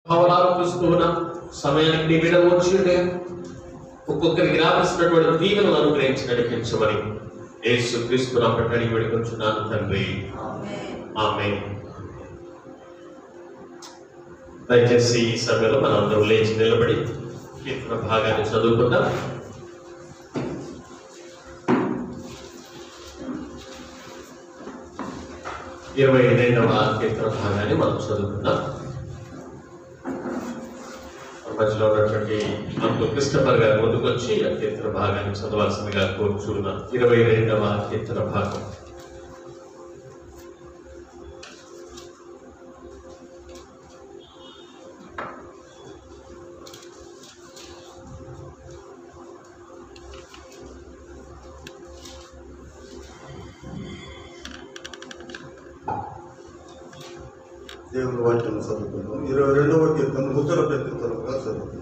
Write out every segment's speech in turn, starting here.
భావనాలు చూస్తూ ఉన్నాం సమయానికి నీ బిడ్డ వచ్చి ఒక్కొక్కరికి రావాల్సినటువంటి దీవెనలు అనుగ్రహించి నడిపించమని యేసు క్రీస్తు నాపటి అడిగి పెడుకుంటున్నాను తండ్రి ఆమె దయచేసి ఈ సమయంలో మనం అందరం లేచి నిలబడి కీర్తన భాగాన్ని చదువుకుందాం ఇరవై రెండవ కీర్తన భాగాన్ని మనం చదువుకుందాం మధ్యలో ఉన్నటువంటి అంకుల్ క్రిస్టఫర్ గారు ముందుకొచ్చి ఆ కీర్తన భాగాన్ని చదవాల్సిందిగా కోరుచున్నాం ఇరవై రెండవ కీర్తన భాగం దేవుని వాక్యం చదువుకుందాం ఇరవై రెండవ కీర్తన ఉత్తర ప్రత్యుత్తరంగా చదువుకుందాం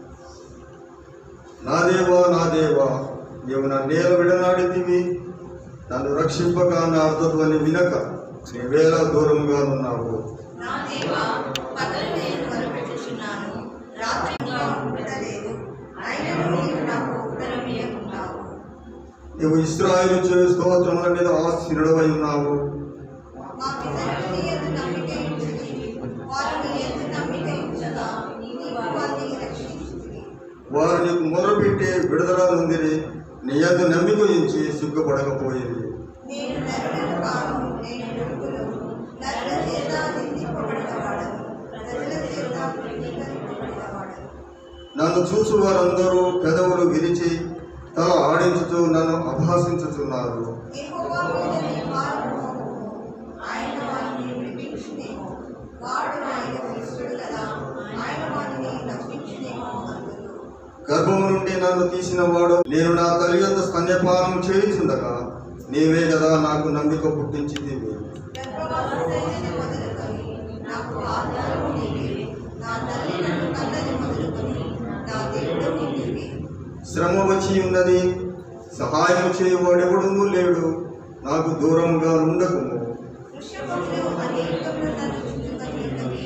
నా దేవా నా దేవా నీవు నా నేల విడనాడితివి నన్ను రక్షింపక నా అర్థధ్వని వినక నీవేళ దూరంగా ఉన్నావు నా దేవా పగలు నేను మొరపెట్టుచున్నాను రాత్రి ఇంకా ఉండలేదు అయినను నీవు నాకు ఉత్తరం ఇయ్యకున్నావు నీవు ఇస్రాయేలు చేయు స్తోత్రముల మీద ఆశీనుడవై ఉన్నావు మా పితరులు నీ యందు నమ్మిక ఉంచితివి. వారు నీ యందు నమ్మిక ఉంచగా నీవు వారిని రక్షించితివి. వారు నీకు మొదలుపెట్టి విడుదల నొందిరి నీ యొద్ద నమ్మిక ఉంచి సిగ్గుపడకపోయింది నేను నరులను కాను నేను నరుకులను నరుల చేత నిందింపబడినవాడను ప్రజల చేత తృణీకరింపబడినవాడను నన్ను చూసు వారందరూ పెదవులు విరిచి తల ఆడించుతూ నన్ను అభాసించుచున్నారు యెహోవా మీద నీ భారము మోపుము. ఆయన వారిని విడిపించునేమో వాడు ఆయన క్రీస్తుడు కదా ఆయన వారిని రక్షించునేమో అందురు గర్భము నుండి నన్ను తీసిన వాడు నేను నా తల్లి యొక్క స్తన్యపానం చేయించుండగా నీవే కదా నాకు నమ్మిక పుట్టించింది గర్భవాసమైన మొదలుకొని నాకు ఆధారము నీవే నా తల్లి నన్ను కన్నది మొదలుకొని నా దేవుడు నీవే శ్రమ వచ్చి ఉన్నది సహాయం చేయవాడెవడునూ లేడు నాకు దూరంగా ఉండకుము వృషభములు అనేకములు నన్ను చుట్టుకొని ఉన్నవి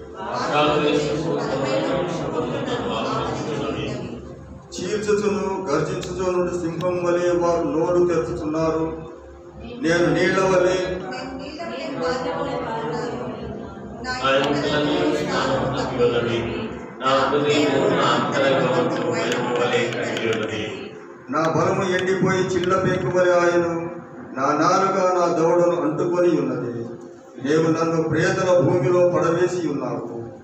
వారి బలమైన వృషభములు నన్ను ఆవరించి ఉన్నవి చీల్చుచును గర్జించుచు నుండి సింహం వలె వారు నోరు తెరుచుతున్నారు నేను నీళ్ల వలె నేను నీళ్ళవలె బాధపడుతున్నాను. నా ఆయన ఇంటిలో స్థానం తప్పి ఉన్నది నా హృదయము నా అంతరంగమంతు వెలుగు వలె కలిగి ఉన్నది నా బలము ఎండిపోయి చిల్ల పేకు వలె ఆయను నా నాలుక నా దవడను అంటుకొని ఉన్నది నీవు నన్ను ప్రేతల భూమిలో పడవేసి ఉన్నావు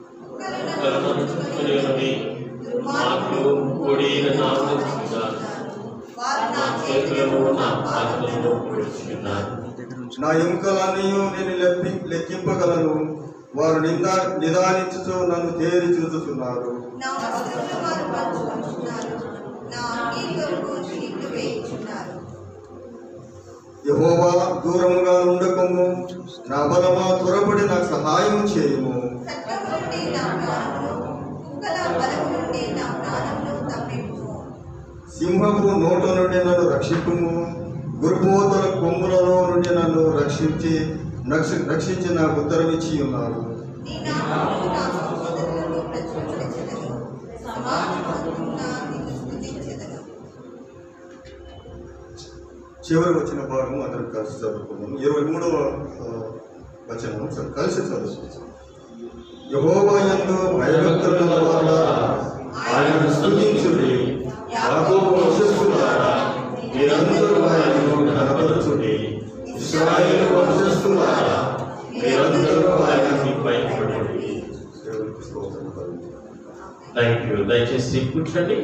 కలము చుట్టుకొని ఉన్నది దుర్మార్గులు కూడిన నా వృత్తిగాను. వారు నా చేతులను నా పాదములను పొడుచుకున్నారు నా ఎముకలన్నీ నేను లెప్పి లెక్కింపగలను వారు నిందా నిదానించుతూ నన్ను తేరి చూచుతున్నారు నా వస్తువులు వారు పంచుకుంటున్నారు నా అంగీ కొరకు చీట్లు వేయించున్నారు యహోవా దూరముగా ఉండకము నా బలమా త్వరపడి నాకు సహాయం చేయము చట్టం నుండి నా ప్రాణమును కుక్కల బలము నుండి నా ప్రాణమును తప్పింపు సింహపు నోట నుండి నన్ను రక్షింపుము గురుపోతల కొమ్ములలో నుండి నన్ను రక్షించి రక్షి రక్షించి నాకు ఉత్తరం ఇచ్చి ఉన్నారు నీ నామమును నా సహోదరులను ప్రచురించెదను సమాజమందున నిన్ను స్తుతించెదను చివరి వచ్చిన భాగం అందరం కలిసి చదువుకున్నాము ఇరవై మూడవ ఆ, వచనం సరే, కలిసి చదువుకుంటాం యహోవా యందు భయభక్తుల ద్వారా ఆయనను స్తుతించుడి యాకోబు వంశస్థులారా మీరందరూ ఆయనను ఘనపరచుడి ఇశ్రాయేలు వంశస్థులారా మీరందరూ ఆయనని భయపడండి దేవునికి స్తోత్రం కలుగును. థ్యాంక్ యూ దయచేసి కూర్చోండి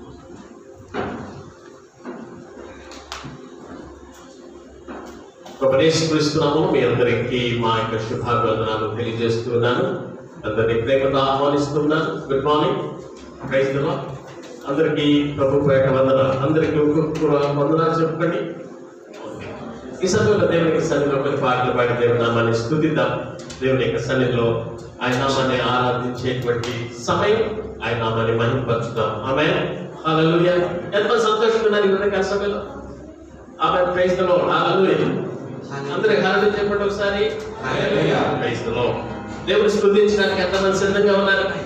ఉపదేశిస్తున్నాము మీ అందరికీ మా యొక్క శుభాభివందనాలు తెలియజేస్తున్నాను అందరినీ ప్రేమతో ఆహ్వానిస్తున్నాను good morning praise the Lord. అందరికీ ప్రభు పేట వందన అందరికీ ఒక్కొక్క వందనాలు చెప్పుకోండి ఈ సమయంలో దేవుని యొక్క సన్నిధిలో కొన్ని పాటలు పాడి దేవుని నామాన్ని స్థుతిద్దాం దేవుని యొక్క సన్నిధిలో ఆయన నామాన్ని ఆరాధించేటువంటి సమయం ఆయన నామాన్ని మహిమపరచుదాం ఆమె హల్లెలూయా ఎంతో సంతోషంగా ఉన్నారు ఈ యొక్క సమయంలో ఆమె ప్రైజ్ ద లార్డ్ హల్లెలూయా అందరూ హల్లెలూయా చెప్పండి ఒకసారి ప్రైజ్ ద లార్డ్ దేవుని స్తుతించడానికి ఎంతమంది సిద్ధంగా ఉన్నారు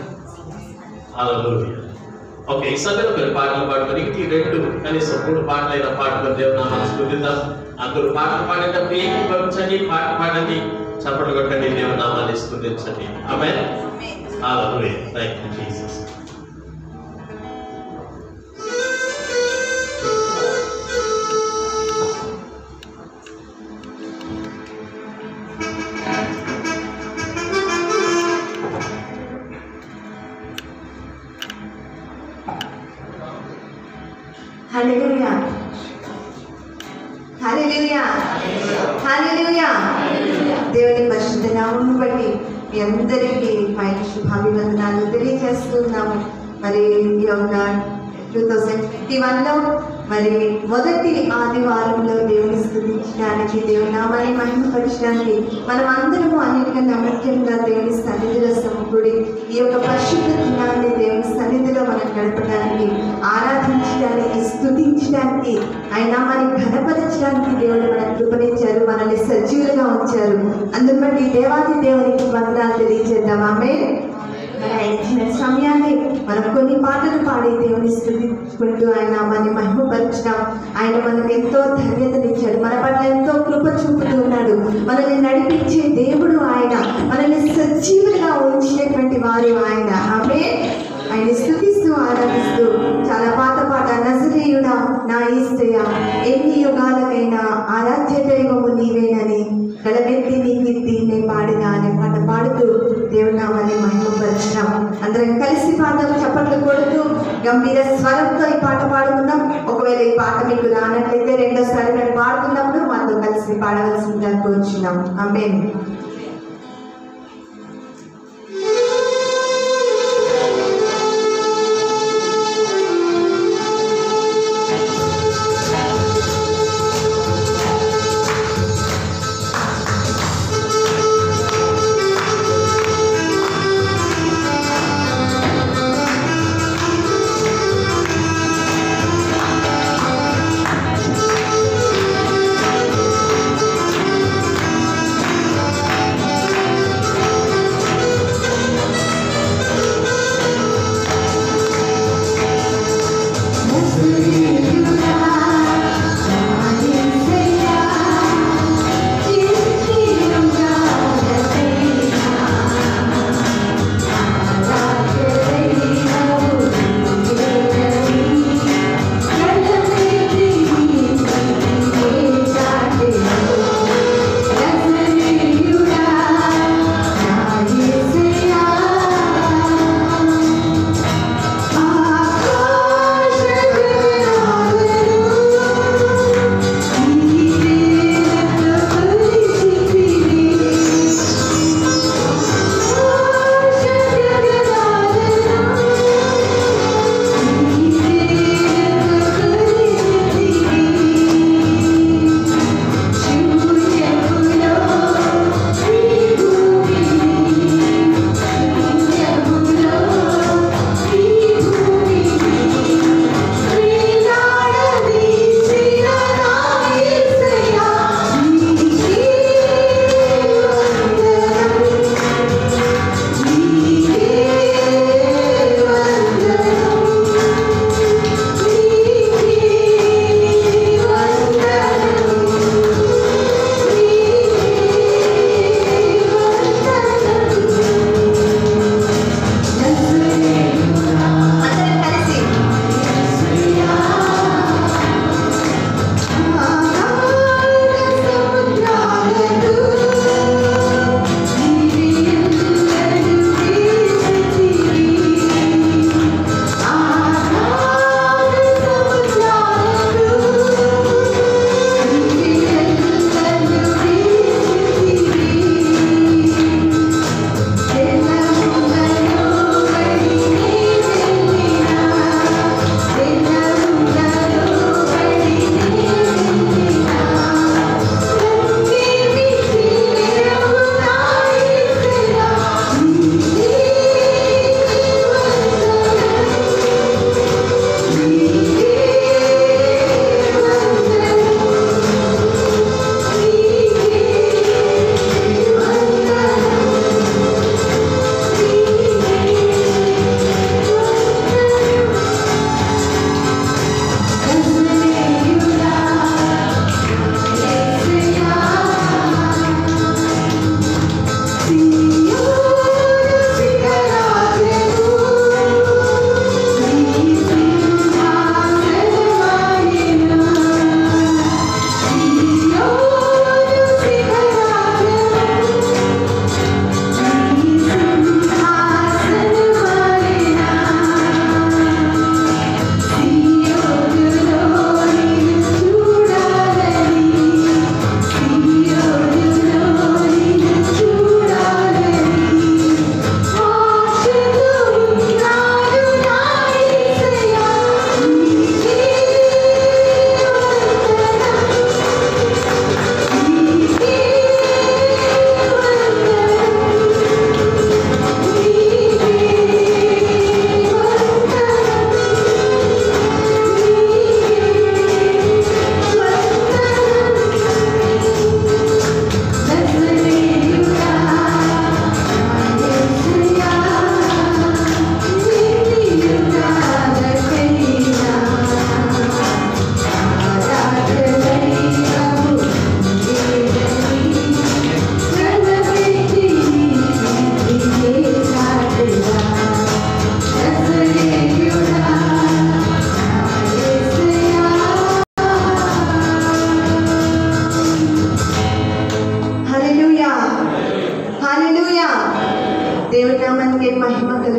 హల్లెలూయా ఓకే ఈ సమయంలో మీరు పాటలు పాడుకొని ఈ రెండు కనీసం మూడు పాటలైన పాటలు దేవునామాన్ని స్థుతిద్దాం అందరూ పాటలు పాడేటప్పుడు ఏకీభవించండి పాట పాడండి చప్పట్లు కొట్టండి దేవునామాన్ని స్థుతించండి ఆమె hallelujah thank you Jesus hallelujah hallelujah hallelujah దేవుని పరిశుద్ధ నామమును బట్టి మీ అందరికీ మా యొక్క శుభాభివందనాలు తెలియజేస్తున్నాము మరి ఈ యొక్క టూ థౌజండ్ ట్వంటీ వన్లో మరి మొదటి ఆదివారంలో దేవుని స్థుతించడానికి దేవుని నామాన్ని మహిమపరచడానికి మనం అందరము అన్నిటికన్నా ముఖ్యంగా దేవుని సన్నిధిలో సమకూడి ఈ యొక్క పరిశుద్ధ దినాన్ని దేవుని సన్నిధిలో మనం గడపడానికి ఆరాధించడానికి స్థుతించడానికి ఆయన నామాన్ని ఘనపరచడానికి దేవుడు మన కృపణించారు మనల్ని సజీవులుగా ఉంచారు అందుని బట్టి దేవాది దేవునికి వందనాలు తెలియజేద్దాం ఆమె మరి ఆయన ఇచ్చిన సమయాన్ని మనం కొన్ని పాటలు పాడి దేవుని స్థుతించుకుంటూ ఆయన నామాన్ని మహిమపరచడం ఆయన మనకు ఎంతో ధన్యతనిచ్చాడు మన పట్ల ఎంతో కృప చూపుతూ ఉన్నాడు మనల్ని నడిపించే దేవుడు ఆయన మనల్ని సజీవులుగా ఉంచినటువంటి వారు ఆయన ఆమె ఆయన స్థుతిస్తూ ఆరాధిస్తూ చాలా పాత పాట నజరేయుడా నా ఈస్తయ ఎన్ని యుగాలకైనా ఆరాధ్య దైవము నీవేనని గలమెత్తి నీ కీర్తి నే పాడినా అనే పాట పాడుతూ దేవునామని మహిమపరచడం అందరం కలిసి పాడదాం చప్పట్లు కొడుతూ గంభీర స్వరంతో ఈ పాట పాడుకుందాం ఒకవేళ ఈ పాట మీకు రానట్లయితే రెండోసారి మేము పాడుతున్నప్పుడు మాతో కలిసి పాడవలసిందిగా కోరుచున్నాం ఆమేన్ Thank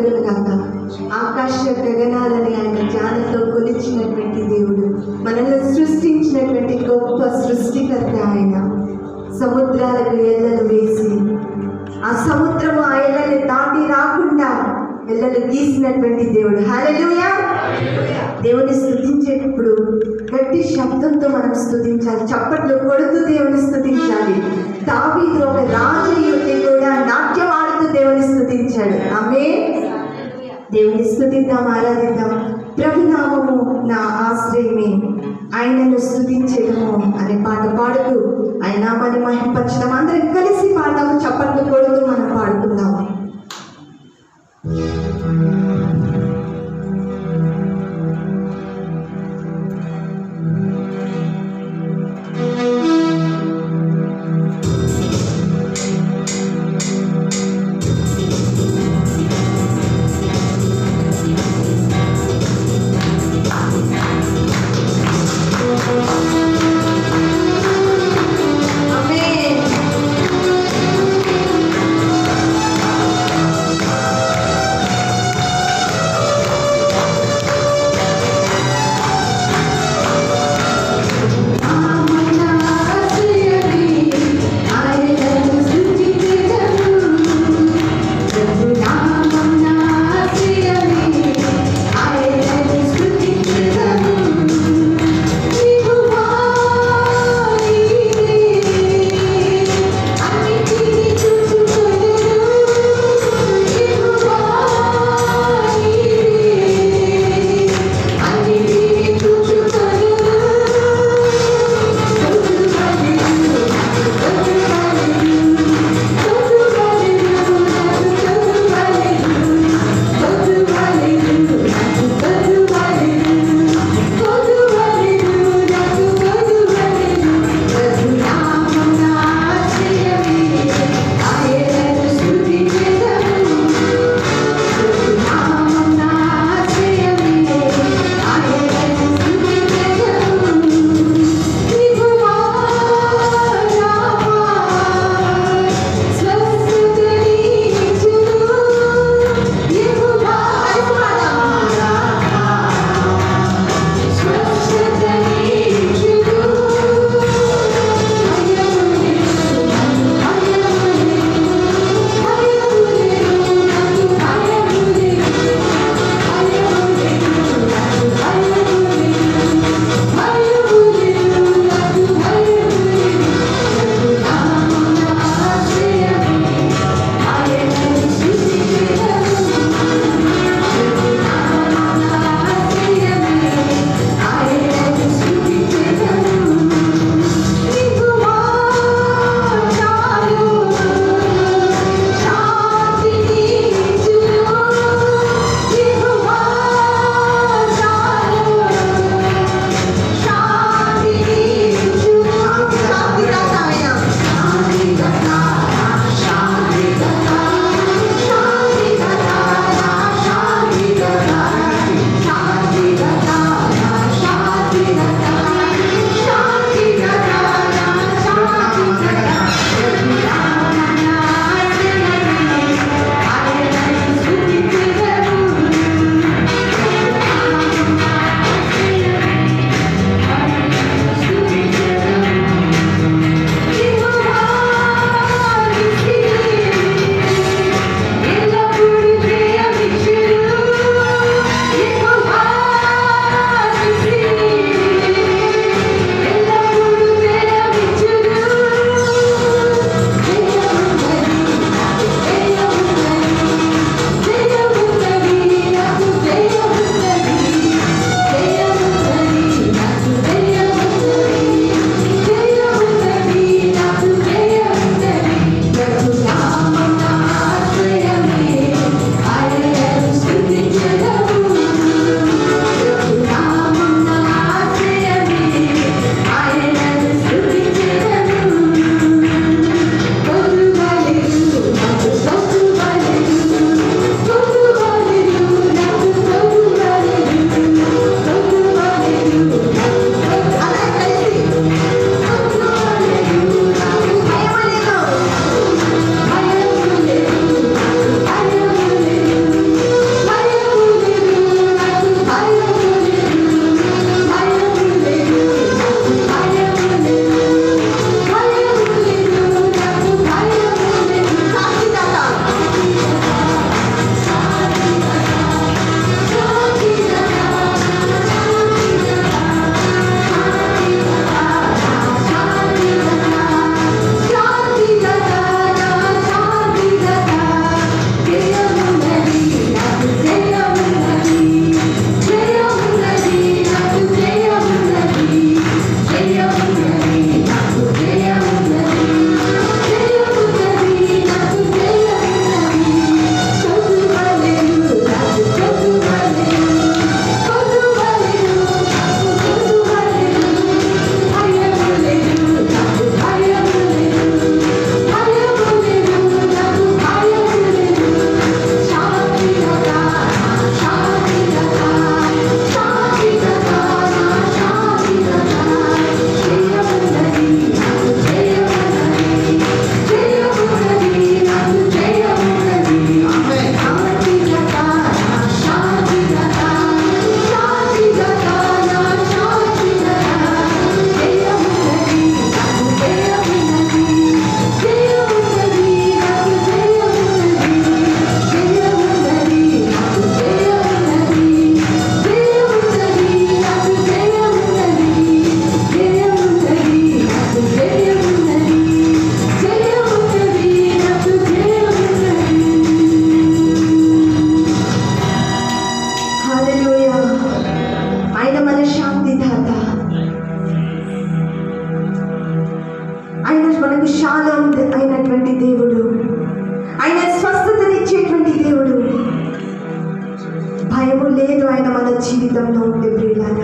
కలుగును కాక ఆకాశ గగనాలని ఆయన జ్ఞానంతో కొలిచినటువంటి దేవుడు మనల్ని సృష్టించినటువంటి గొప్ప సృష్టికర్త ఆయన సముద్రాలకు ఎల్లలు వేసి ఆ సముద్రము ఆ ఎల్లలు దాటి రాకుండా ఎల్లలు గీసినటువంటి దేవుడు హల్లెలూయా దేవుని స్థుతించేటప్పుడు గట్టి శబ్దంతో మనం స్థుతించాలి చప్పట్లు కొడుతూ దేవుని స్థుతించాలి దావీదు ఒక రాజయుద్ధి కూడా నాట్యం ఆడుతూ దేవుని స్థుతించాడు ఆమె దేవుని స్థుతిద్దాం ఆరాధిద్దాం ప్రభునామము నా ఆశ్రయమే ఆయనను స్థుతించడము అనే పాట పాడుతూ ఆయన నామాన్ని మహింపరచడం అందరం కలిసి పాడదాము చప్పట్లు కొడుతూ మనం పాడుకుందాము ఆమేన్ భయము లేదు ఆయన మన జీవితంలో ఉండే ప్రియులారా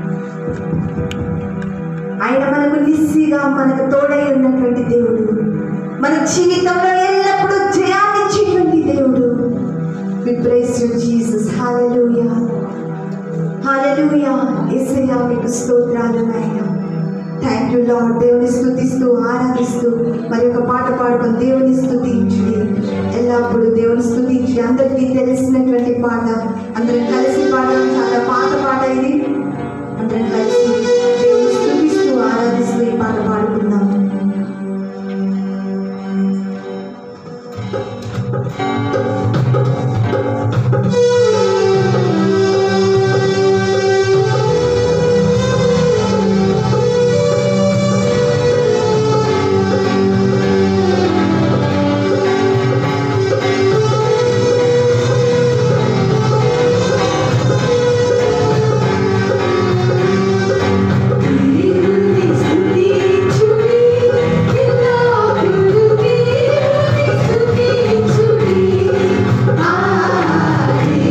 ఆయన మనకు నిస్సిగా మనకు తోడై ఉన్నటువంటి దేవుడు మన జీవితంలో ఎల్లప్పుడూ జయాన్నిచ్చేటువంటి దేవుడు we praise you Jesus hallelujah hallelujah యేసయ్యా మీకు స్తోత్రాలు నాయనా థ్యాంక్ యూ లార్డ్ దేవుని స్తుతిస్తూ ఆరాధిస్తూ మరి ఒక పాట పాడుకొని దేవుని స్తుతించుడి ఎల్లప్పుడూ దేవుని స్తుతించి అందరికీ తెలిసినటువంటి పాట అందరం కలిసి పాడడం చాలా పాత పాట ఇది అందరం కలిసి దేవుని స్తుతిస్తూ ఆరాధిస్తూ ఈ పాట పాడుకుందాం దేవుని స్తుతించుడి ఎల్లప్పుడూ దేవుని స్తుతించుడి హల్లెలూయా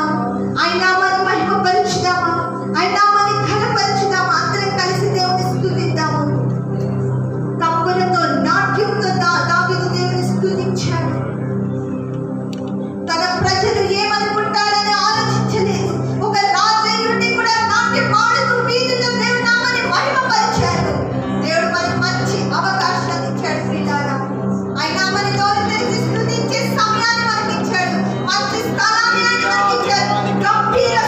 ఆయన నామాన్ని మహిమపరుచుదామా ఆయన నామాన్ని ఘనపరుచుదామా అందరం కలిసి దేవుని స్తుతిద్దాము తప్పులతో నాట్యంతో దా దావీదు దేవుని స్తుతించాడు తన ప్రజలు ఏమనుకుంటారని ఆలోచించలేదు ఒక రాజు నుండి కూడా నాట్యం ఆడుతూ వీధుల్లో దేవుని నామాన్ని మహిమపరిచాడు దేవుడు మనకి మంచి అవకాశాన్ని ఇచ్చాడు పిల్లారా ఆయన మన నోరు తెరిచి స్తుతించే సమయాన్ని మనకి ఇచ్చాడు మంచి స్థలాన్ని ఆయన మనకి ఇచ్చాడు గంభీర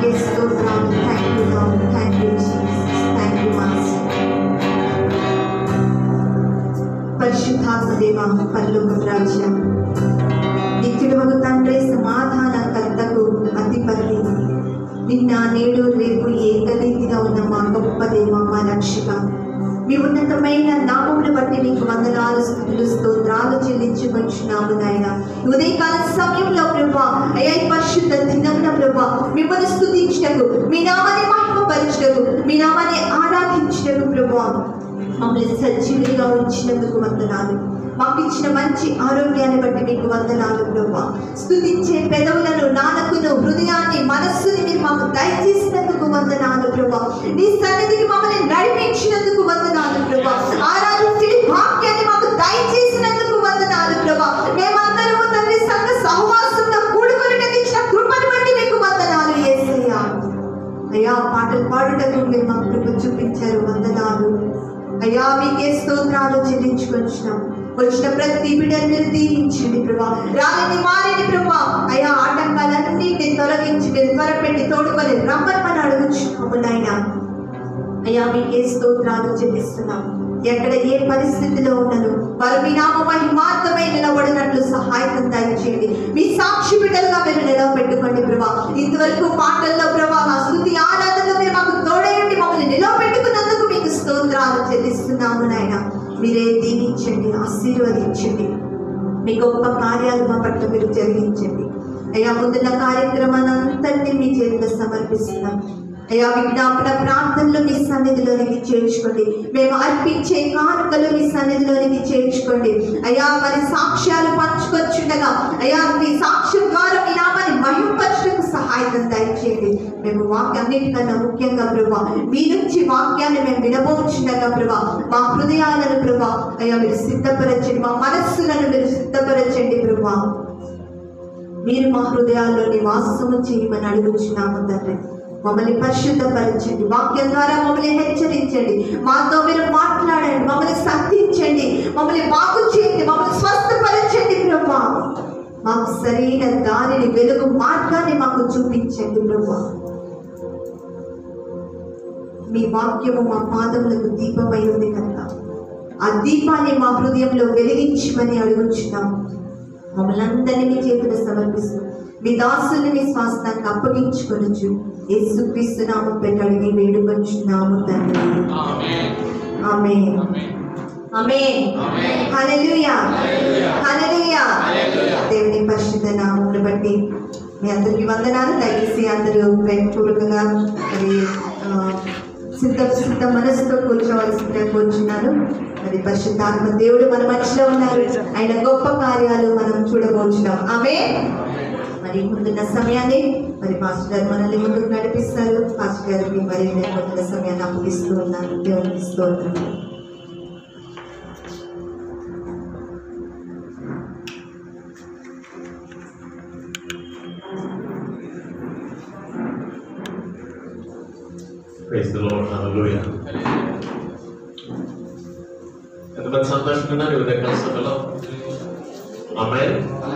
నీకే స్తోత్రాలు thank you Lord thank you Jesus thank you master పరిశుద్ధాత్మ దేవ పరలోక రాజ్యం నిత్యుడవగు తండ్రి సమాధాన కర్తకు అధిపతి నిన్న నేడు రేపు ఏకరీతిగా ఉన్న మా గొప్ప దేవ మా రక్షక మీ ఉన్నతమైన నామమును బట్టి మీకు వందనాలు స్థుతులు స్తోత్రాలు చెల్లించుకొచ్చున్నాము నాయన ఉదయకాల సమయంలో ప్రభా అయ్యా ఈ పరిశుద్ధ దినమున ప్రభా మిమ్మల్ని స్థుతించటకు మీ నామాన్ని మహిమపరచటకు మీ నామాన్ని ఆరాధించటకు ప్రభా మమ్మల్ని సజీవులుగా ఉంచినందుకు వందనాలు మాకు ఇచ్చిన మంచి ఆరోగ్యాన్ని బట్టి మీకు వందనాలు ప్రభా స్థుతించే పెదవులను నానకును హృదయాన్ని మనస్సుని మీరు మాకు దయచేసినందుకు వందనాలు ప్రభా నీ సన్నిధికి మమ్మల్ని నడిపించినందుకు వందనాలు ప్రభా ఆరాధించి వాక్యాన్ని మాకు దయచేసినందుకు వందనాలు ప్రభా మేమందరము తండ్రి సంఘ సహవాసంలో కూడుకొని ఇచ్చిన కృపను బట్టి మీకు వందనాలు యేసయ్యా అయ్యా పాటలు పాడుటకు మీరు మాకు కృప చూపించారు వందనాలు అయ్యా మీకే స్తోత్రాలు చెల్లించుకొచ్చినాం వచ్చిన ప్రతి బిడ్డను మీరు దీవించండి ప్రభా రాలని మారని ప్రభా అయ్యా ఆటంకాలన్నింటినీ తొలగించి మీరు త్వరపెట్టి తోడుకొని రమ్మని అడుగుచున్నాము నాయనా అయ్యా మీకే స్తోత్రాలు చెల్లిస్తున్నాం ఎక్కడ ఏ పరిస్థితిలో ఉన్నను వారు మీ నామ మహిమార్థమై నిలబడినట్లు సహాయం దయచేయండి మీ సాక్షి బిడ్డలుగా మీరు నిలవబెట్టుకోండి ప్రభా ఇంతవరకు పాటల్లో ప్రభా ఆ స్థుతి ఆరాధనలో మీరు మాకు తోడయండి మమ్మల్ని నిలవబెట్టుకున్నందుకు మీకు స్తోత్రాలు చెల్లిస్తున్నాము నాయన మీరే దీవించండి ఆశీర్వదించండి మీ గొప్ప కార్యాలు మా పట్ల మీరు జరిగించండి అయ్యా ముందున్న కార్యక్రమాన్ని అంతటినీ మీ చేతిలో సమర్పిస్తున్నాం అయ్యా విజ్ఞాపన ప్రాంతంలో మీ సన్నిధిలోనికి చేర్చుకోండి మేము అర్పించే కానుకలు మీ సన్నిధిలోనికి చేర్చుకోండి అయ్యా మరి సాక్ష్యాలు పంచుకొచ్చుండగా అయ్యా మీ సాక్ష్యం ద్వారా మీ నామాన్ని మహింపరచడానికి సహాయం దయచేయండి మేము వాక్యం అన్నిటికన్నా ముఖ్యంగా ప్రభా మీ నుంచి వాక్యాన్ని మేము వినబోచుండగా ప్రభా మా హృదయాలను ప్రభా అయ్యా మీరు సిద్ధపరచండి మా మనస్సులను మీరు సిద్ధపరచండి ప్రభా మీరు మా హృదయాల్లో నివాసము చేయమని అడుగుచున్నాము తండ్రి మమ్మల్ని పరిశుద్ధపరచండి వాక్యం ద్వారా మమ్మల్ని హెచ్చరించండి మాతో మీరు మాట్లాడండి మమ్మల్ని సత్తించండి మమ్మల్ని బాగు చేయండి మమ్మల్ని స్వస్థపరచండి ప్రభా మాకు సరైన దారిని వెలుగు మార్గాన్ని మాకు చూపించండి ప్రభా మీ వాక్యము మా పాదములకు దీపమై ఉంది కనుక ఆ దీపాన్ని మా హృదయంలో వెలిగించమని అడుగుచున్నాం మమ్మల్ని అందరినీ మీ చేతులు సమర్పిస్తూ మీ దాసుల్ని మీ స్వాస్థానికి అప్పగించుకొనొచ్చు యేసుక్రీస్తు నామం పెట్టడిని వేడుకొచ్చున్నాము తండ్రి ఆమె ఆమె హల్లెలూయా హల్లెలూయా దేవుని పరిశుద్ధ నామమును బట్టి మీ అందరికీ వందనాలు దయచేసి అందరూ ప్రేమపూర్వకంగా మరి ఆ, సిద్ధ సిద్ధ మనసుతో కూర్చోవలసిందిగా కూర్చున్నాను మరి పరిశుద్ధాత్మ దేవుడు మన మధ్యలో ఉన్నారు ఆయన గొప్ప కార్యాలు మనం చూడబోచున్నాం ఆమె మరి ముందున్న సమయాన్ని మరి మాస్టర్ గారు మనల్ని ముందుకు నడిపిస్తారు మాస్టర్ గారికి మరి నేను ముందున్న సమయాన్ని అప్పగిస్తూ ఉన్నాను దేవునికి ఇస్తూ ఉన్నాను Praise the Lord. Hallelujah. ఎంతమంది సంతోషంగా ఉన్నారు ఉదయకాల సభలో అమ్మాయి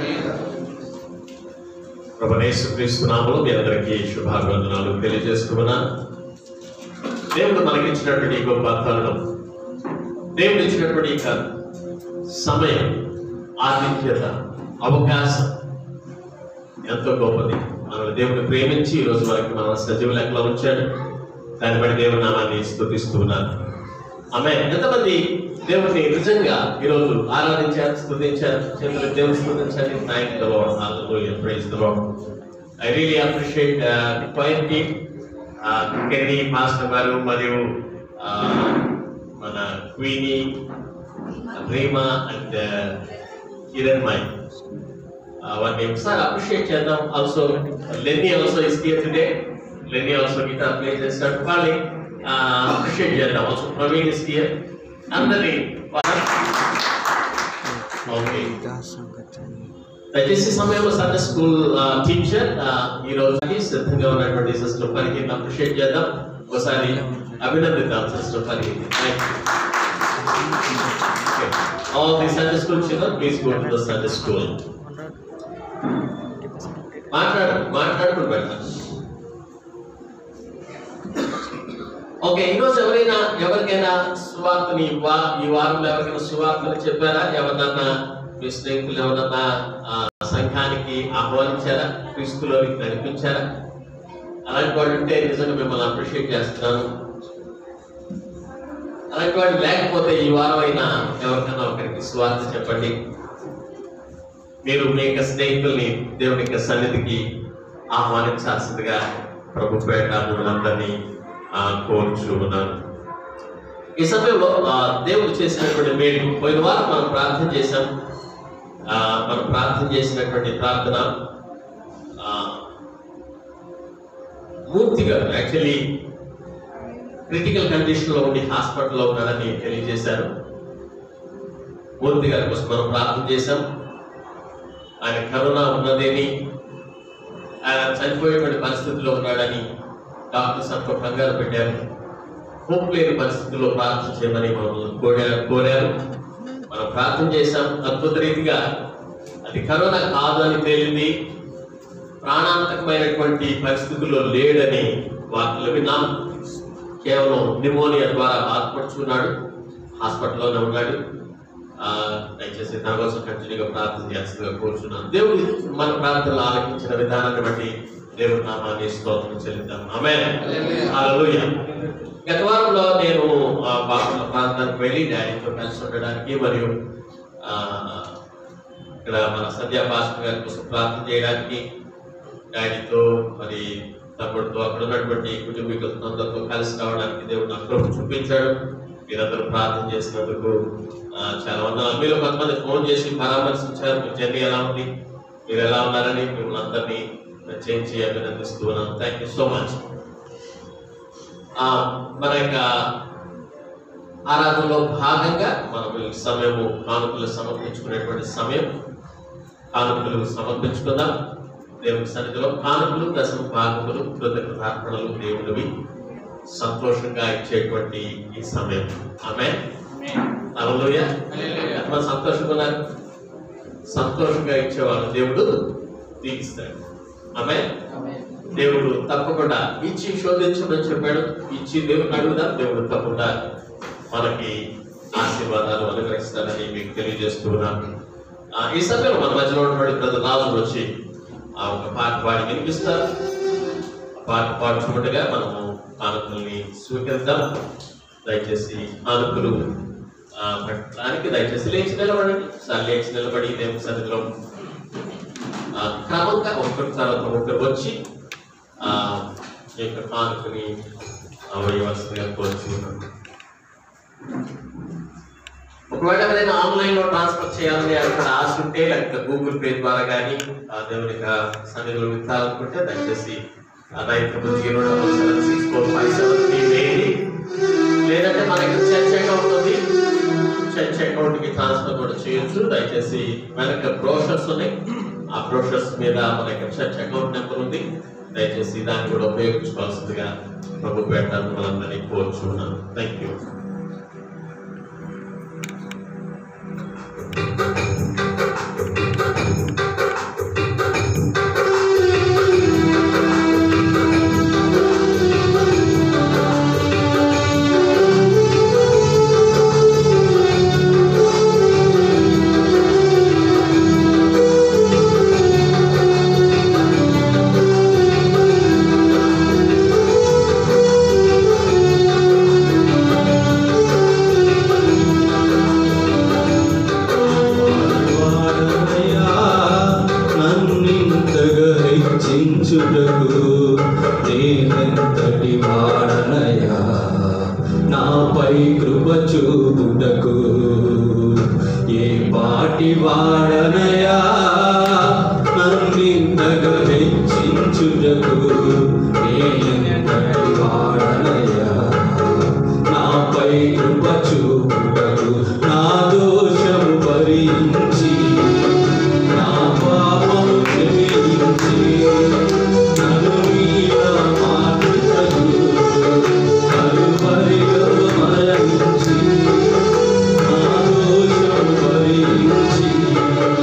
ప్రభనేశ్వరీస్తు నామలో మీ అందరికీ శుభాభివందనాలు తెలియజేస్తున్నాను దేవుడు మనకిచ్చినటువంటి ఈ గొప్ప తరుణం దేవుడు ఇచ్చినటువంటి ఈ క- సమయం ఆతిథ్యత అవకాశం ఎంతో గొప్పది మన దేవుని ప్రేమించి ఈ రోజు వరకు మన సజీవ లెక్కలో ఉంచాడు దాన్ని బట్టి దేవుని నామాన్ని స్తుతిస్తూ ఉన్నాను ఆమె ఎంతమంది దేవుని నిజంగా ఈరోజు ఆరాధించారు స్తుతించారు చేతులు దేవుని స్తుతించండి thank the Lord hallelujah praise the Lord I really appreciate choir team Kenny master గారు మరియు uh, మన క్వీనీ ప్రేమ అండ్ కిరణ్ మై వారిని ఒకసారి అప్రిషియేట్ చేద్దాం also Lenny also is here today Lenny also guitar play చేస్తాడు వాళ్ళని అప్రిషియేట్ చేద్దాం ఆల్సో ప్రవీణ్ ఇస్ హియర్ అందరి ఓకే దయచేసి సమయంలో సండే స్కూల్ టీచర్ ఈ రోజు సిద్ధంగా ఉన్నటువంటి సిస్టర్ పనికి అప్రిషియేట్ చేద్దాం ఒకసారి అభినందిద్దాం సిస్టర్ పనికి all the Sunday school children please go to the Sunday school మాట్లాడు మాట్లాడుకుని పెట్టాలి ఓకే ఈరోజు ఎవరైనా ఎవరికైనా సువార్తని ఈ వా ఈ వారంలో ఎవరికైనా సువార్తని చెప్పారా ఎవరినన్నా మీ స్నేహితులు ఎవరన్నా ఆ, సంఘానికి ఆహ్వానించారా క్రీస్తులోకి నడిపించారా అలాంటి వాళ్ళు ఉంటే నిజంగా మిమ్మల్ని అప్రిషియేట్ చేస్తున్నాను అలాంటి వాళ్ళు లేకపోతే ఈ వారం అయినా ఎవరికైనా ఒకరికి సువార్త చెప్పండి మీరు మీ యొక్క స్నేహితుల్ని దేవుని యొక్క సన్నిధికి ఆహ్వానించాల్సిందిగా ప్రభు పేట మిమ్మల్ని ఆ, కోరుచు ఉన్నాను ఈ సమయంలో ఆ, దేవుడు చేసినటువంటి మేలు పోయిన వారం మనం ప్రార్థన చేశాం ఆ, మనం ప్రార్థన చేసినటువంటి ప్రార్థన ఆ, మూర్తి గారు యాక్చువల్లీ క్రిటికల్ కండిషన్ లో ఉండి హాస్పిటల్లో ఉన్నారని తెలియజేశారు మూర్తి గారి కోసం మనం ప్రార్థన చేశాం ఆయన కరోనా ఉన్నదేని ఆయన చనిపోయేటువంటి పరిస్థితిలో ఉన్నాడని డాక్టర్స్ అంతా కంగారు పెట్టారు హోప్ లేని పరిస్థితుల్లో ప్రార్థన చేయమని మమ్మల్ని కోరారు కోరారు మనం ప్రార్థన చేశాం అద్భుత రీతిగా అది కరోనా కాదు అని తేలింది ప్రాణాంతకమైనటువంటి పరిస్థితుల్లో లేడని వార్తలు విన్నాం కేవలం నిమోనియా ద్వారా బాధపడుచున్నాడు హాస్పిటల్లోనే ఉన్నాడు ఆ, దయచేసి తన కోసం కంటిన్యూగా ప్రార్థన చేస్తుందిగా కోరుచున్నాను దేవుడు మన ప్రార్థనలు ఆలకించిన విధానాన్ని బట్టి దేవుడి నామాన్ని స్తోత్రం చెల్లిద్దాం ఆమె గత వారంలో నేను ఆ, బాపట్ల ప్రాంతానికి వెళ్ళి డాడీతో కలిసి ఉండడానికి మరియు ఆ, ఇక్కడ మన సంధ్యా భాస్కర్ గారి కోసం ప్రార్థన చేయడానికి డాడీతో మరి తమ్ముడితో అక్కడ ఉన్నటువంటి కుటుంబీకులతో అందరితో కలిసి రావడానికి దేవుడు నాకు కృప చూపించాడు మీరందరూ ప్రార్థన చేసినందుకు ఆ, చాలా వందనాలు మీలో కొంతమంది ఫోన్ చేసి పరామర్శించారు మీ జర్నీ ఎలా ఉంది మీరు ఎలా ఉన్నారని మిమ్మల్ని అందరినీ చేయించి అభినందిస్తూ ఉన్నాను థ్యాంక్ యూ సో మచ్ మన యొక్క ఆరాధనలో భాగంగా మనం ఈ సమయము కానుకలు సమర్పించుకునేటువంటి సమయం కానుకలు సమర్పించుకుందాం దేవుని సన్నిధిలో కానుకలు దశమ భాగములు కృతజ్ఞతార్పణలు దేవుడివి సంతోషంగా ఇచ్చేటువంటి ఈ సమయం ఆమె అలలోయ ఎంతమంది సంతోషంగా ఉన్నారు సంతోషంగా ఇచ్చేవాళ్ళు దేవుడు దీవిస్తాడు ఆమె దేవుడు తప్పకుండా ఇచ్చి శోధించమని చెప్పాడు ఇచ్చి దేవుడు అడుగుదాం దేవుడు తప్పకుండా మనకి ఆశీర్వాదాలు అనుగ్రహిస్తారని మీకు తెలియజేస్తూ ఉన్నాను ఆ, ఈ సమయంలో మన మధ్యలో ఉన్నటువంటి ప్రజలు రాజు వచ్చి ఆ ఒక పాట పాడి వినిపిస్తారు ఆ పాట పాడుచుకుంటగా మనము కానుకల్ని స్వీకరిద్దాం దయచేసి కానుకలు ఆ, పెట్టడానికి దయచేసి లేచి నిలబడండి సార్ లేచి నిలబడి దేవుని సన్నిధిలో ఆ, క్రమంగా ఒకరి తర్వాత ఒకరు వచ్చి ఆ ఈ యొక్క కానుకని వేయవలసిందిగా కోరుచున్నాను ఒకవేళ ఎవరైనా ఆన్లైన్ లో ట్రాన్స్ఫర్ చేయాలని అక్కడ ఆశ ఉంటే లేకపోతే గూగుల్ పే ద్వారా కానీ ఆ దేవుని యొక్క సన్నిధిలో విత్తాలనుకుంటే దయచేసి nine triple zero double seven six four five seven three వేయండి లేదంటే మన దగ్గర చర్చ్ అకౌంట్ ఉంది చర్చ్ అకౌంట్ కి ట్రాన్స్ఫర్ కూడా చేయొచ్చు దయచేసి వెనక బ్రోషర్స్ ఉన్నాయి ఆ బ్రోషర్స్ మీద మన యొక్క చర్చ్ అకౌంట్ నెంబర్ ఉంది దయచేసి దాన్ని కూడా ఉపయోగించుకోవాల్సిందిగా ప్రభు పెట్టాలని మనందరినీ కోరుచున్నాను థ్యాంక్ యూ వాడవయ్యా, నన్నింతగా హెచ్చించుటకు నేనెంతటి వాడనయ్యా నాపై కృప చూపుటకు ఏ పాటి వాడనయ్యా నన్నింతగా హెచ్చించుటకు నేనెంతటి వాడనయ్యా నాపై కృప చూపుటకు నా దోషము భరించి నా పాపము క్షమించి నన్ను మీద మార్చుటకు కలువరిలో మరణించి నా దోషము భరించి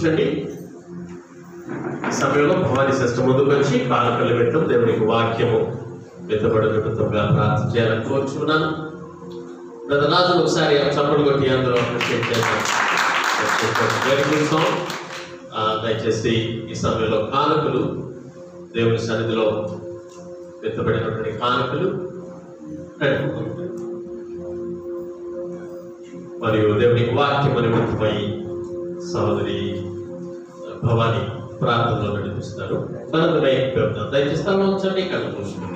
కూర్చోండి ఈ సమయంలో భవానీ సిస్టమ్ ముందుకు వచ్చి కాలకల నిమిత్తం దేవునికి వాక్యము వెతబడి నిమిత్తంగా ప్రార్థన చేయాలని కోరుచున్నాను బ్రదర్ రాజు ఒకసారి చప్పుడు కొట్టి అందరూ అప్రిషియేట్ చేద్దాం వెరీ గుడ్ సాంగ్ దయచేసి ఈ సమయంలో కానుకలు దేవుని సన్నిధిలో వెత్తబడినటువంటి కానుకలు రండి. మరియు దేవునికి వాక్యం నిమిత్తమై సహోదరి భవాని ప్రార్థనలో నడిపిస్తారు తనదునై పెడతాం దయచేసి స్థలం ఉంచండి కళ్ళు మూసుకుంది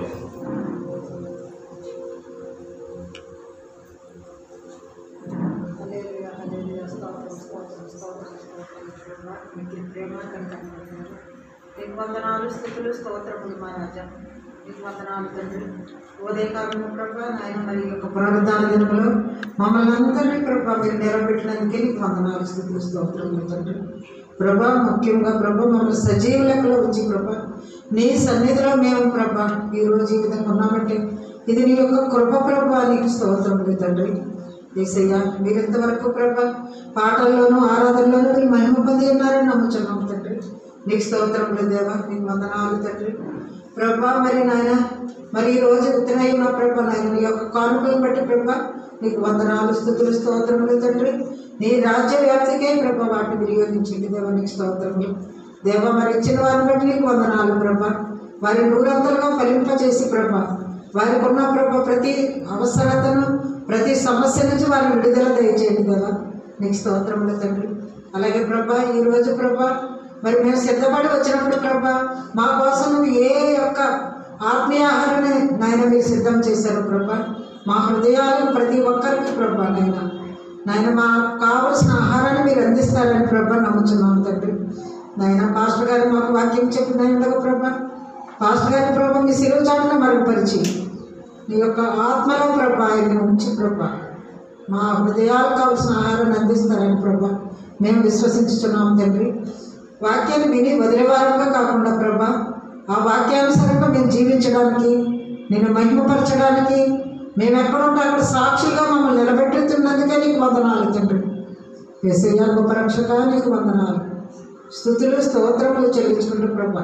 హల్లెలూయా, హల్లెలూయా, స్తోత్రం, స్తోత్రం, స్తోత్రం, స్తోత్రం, ప్రభా. మీకు ప్రేమ కనకములు. మీకు వందనాలు స్థుతులు స్తోత్రములు మా రాజా మీకు వందనాలు తండ్రి ఉదయకాలంలో ప్రభా నాయన మరి ఈ యొక్క పునరుద్ధాన దినములో మమ్మల్ని అందరినీ ప్రభా మీరు నిలబెట్టినందుకే నీకు వందనాలు స్థుతులు స్తోత్రములు తండ్రి ప్రభా ముఖ్యంగా ప్రభా మమ్మల్ని సజీవ లెక్కలో ఉంచి ప్రభా నీ సన్నిధిలో మేము ప్రభా ఈ రోజు ఈ విధంగా ఉన్నామంటే ఇది నీ యొక్క కృప ప్రభా నీకు స్తోత్రములు తండ్రి ఏసయ్యా మీరు ఇంతవరకు ప్రభా పాటల్లోనూ ఆరాధనలోనూ మీరు మహిమ పొంది ఉన్నారని నమ్ముచున్నాం తండ్రి నీకు స్తోత్రములు దేవా నీకు వందనాలు తండ్రి ప్రభా మరి నాయన మరి ఈ రోజు ఉత్తరై ఉన్న ప్రభా నాయన నీ యొక్క కానుకలను బట్టి ప్రభా నీకు వందనాలు స్థుతులు స్తోత్రములు తండ్రి నీ రాజ్య వ్యాప్తికే ప్రభా వాటిని వినియోగించండి దేవా నీకు స్తోత్రములు దేవా మరి ఇచ్చిన వారిని బట్టి నీకు వందనాలు ప్రభా వారి నూరంతలుగా ఫలింపజేసి ప్రభా వారికి ఉన్న ప్రభా ప్రతి అవసరతను ప్రతి సమస్య నుంచి వారిని విడుదల దయచేయండి కదా నీకు స్తోత్రములు తండ్రి అలాగే ప్రభా ఈ రోజు ప్రభా మరి మేము సిద్ధపడి వచ్చినప్పుడు ప్రభా మా కోసం నువ్వు ఏ యొక్క ఆత్మీయ ఆహారాన్ని నాయన మీరు సిద్ధం చేశారు ప్రభా మా హృదయాలను ప్రతి ఒక్కరికి ప్రభా నాయన నాయన మాకు కావలసిన ఆహారాన్ని మీరు అందిస్తారని ప్రభా నమ్ముచున్నాం తండ్రి నాయన పాస్టర్ గారు మాకు వాక్యం చెప్పిన ప్రభా పాస్టర్ గారి ప్రభా మీ శిలువ చాటున మరుగుపరిచి నీ యొక్క ఆత్మలో ప్రభా ఆయన్ని ఉంచి ప్రభా మా హృదయాలకు కావలసిన ఆహారాన్ని అందిస్తారని ప్రభా మేము విశ్వసించుతున్నాం తండ్రి వాక్యాన్ని విని వదిలేవారంగా కాకుండా ప్రభా ఆ వాక్యానుసారంగా మేము జీవించడానికి నేను మహిమపరచడానికి మేము ఎక్కడ ఉంటే అక్కడ సాక్షిగా మమ్మల్ని నిలబెట్టుతున్నందుకే నీకు వందనాలు తండ్రి ఎస్ఐఆర్ గొప్ప రక్షక నీకు వందనాలు స్థుతులు స్తోత్రములు చెల్లించుకుంటూ ప్రభా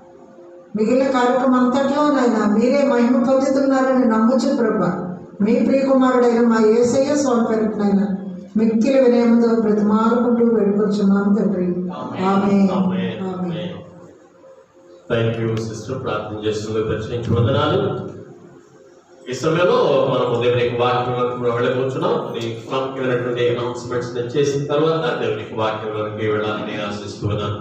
మిగిలిన కార్యక్రమం అంతట్లో నాయన మీరే మహిమ పొందుతున్నారని నమ్ముచు ప్రభా మీ ప్రియకుమారుడైన మా ఏసయ్య స్వామి పేరునైనా మిక్కిలి వినయంతో బ్రతిమాలుకుంటూ వేడుకొచ్చున్నాం తండ్రి ఆమె ఆమె థ్యాంక్ యూ సిస్టర్ ప్రార్థన చేస్తున్నందుకు ప్రత్యేకించి వందనాలు ఈ సమయంలో మనం దేవునికి వాక్యంలోకి వెళ్ళబోతున్నాం ఈ ప్రాముఖ్యమైనటువంటి అనౌన్స్మెంట్స్ నేను చేసిన తర్వాత దేవునికి వాక్యంలోకి వెళ్ళాలని ఆశిస్తున్నాను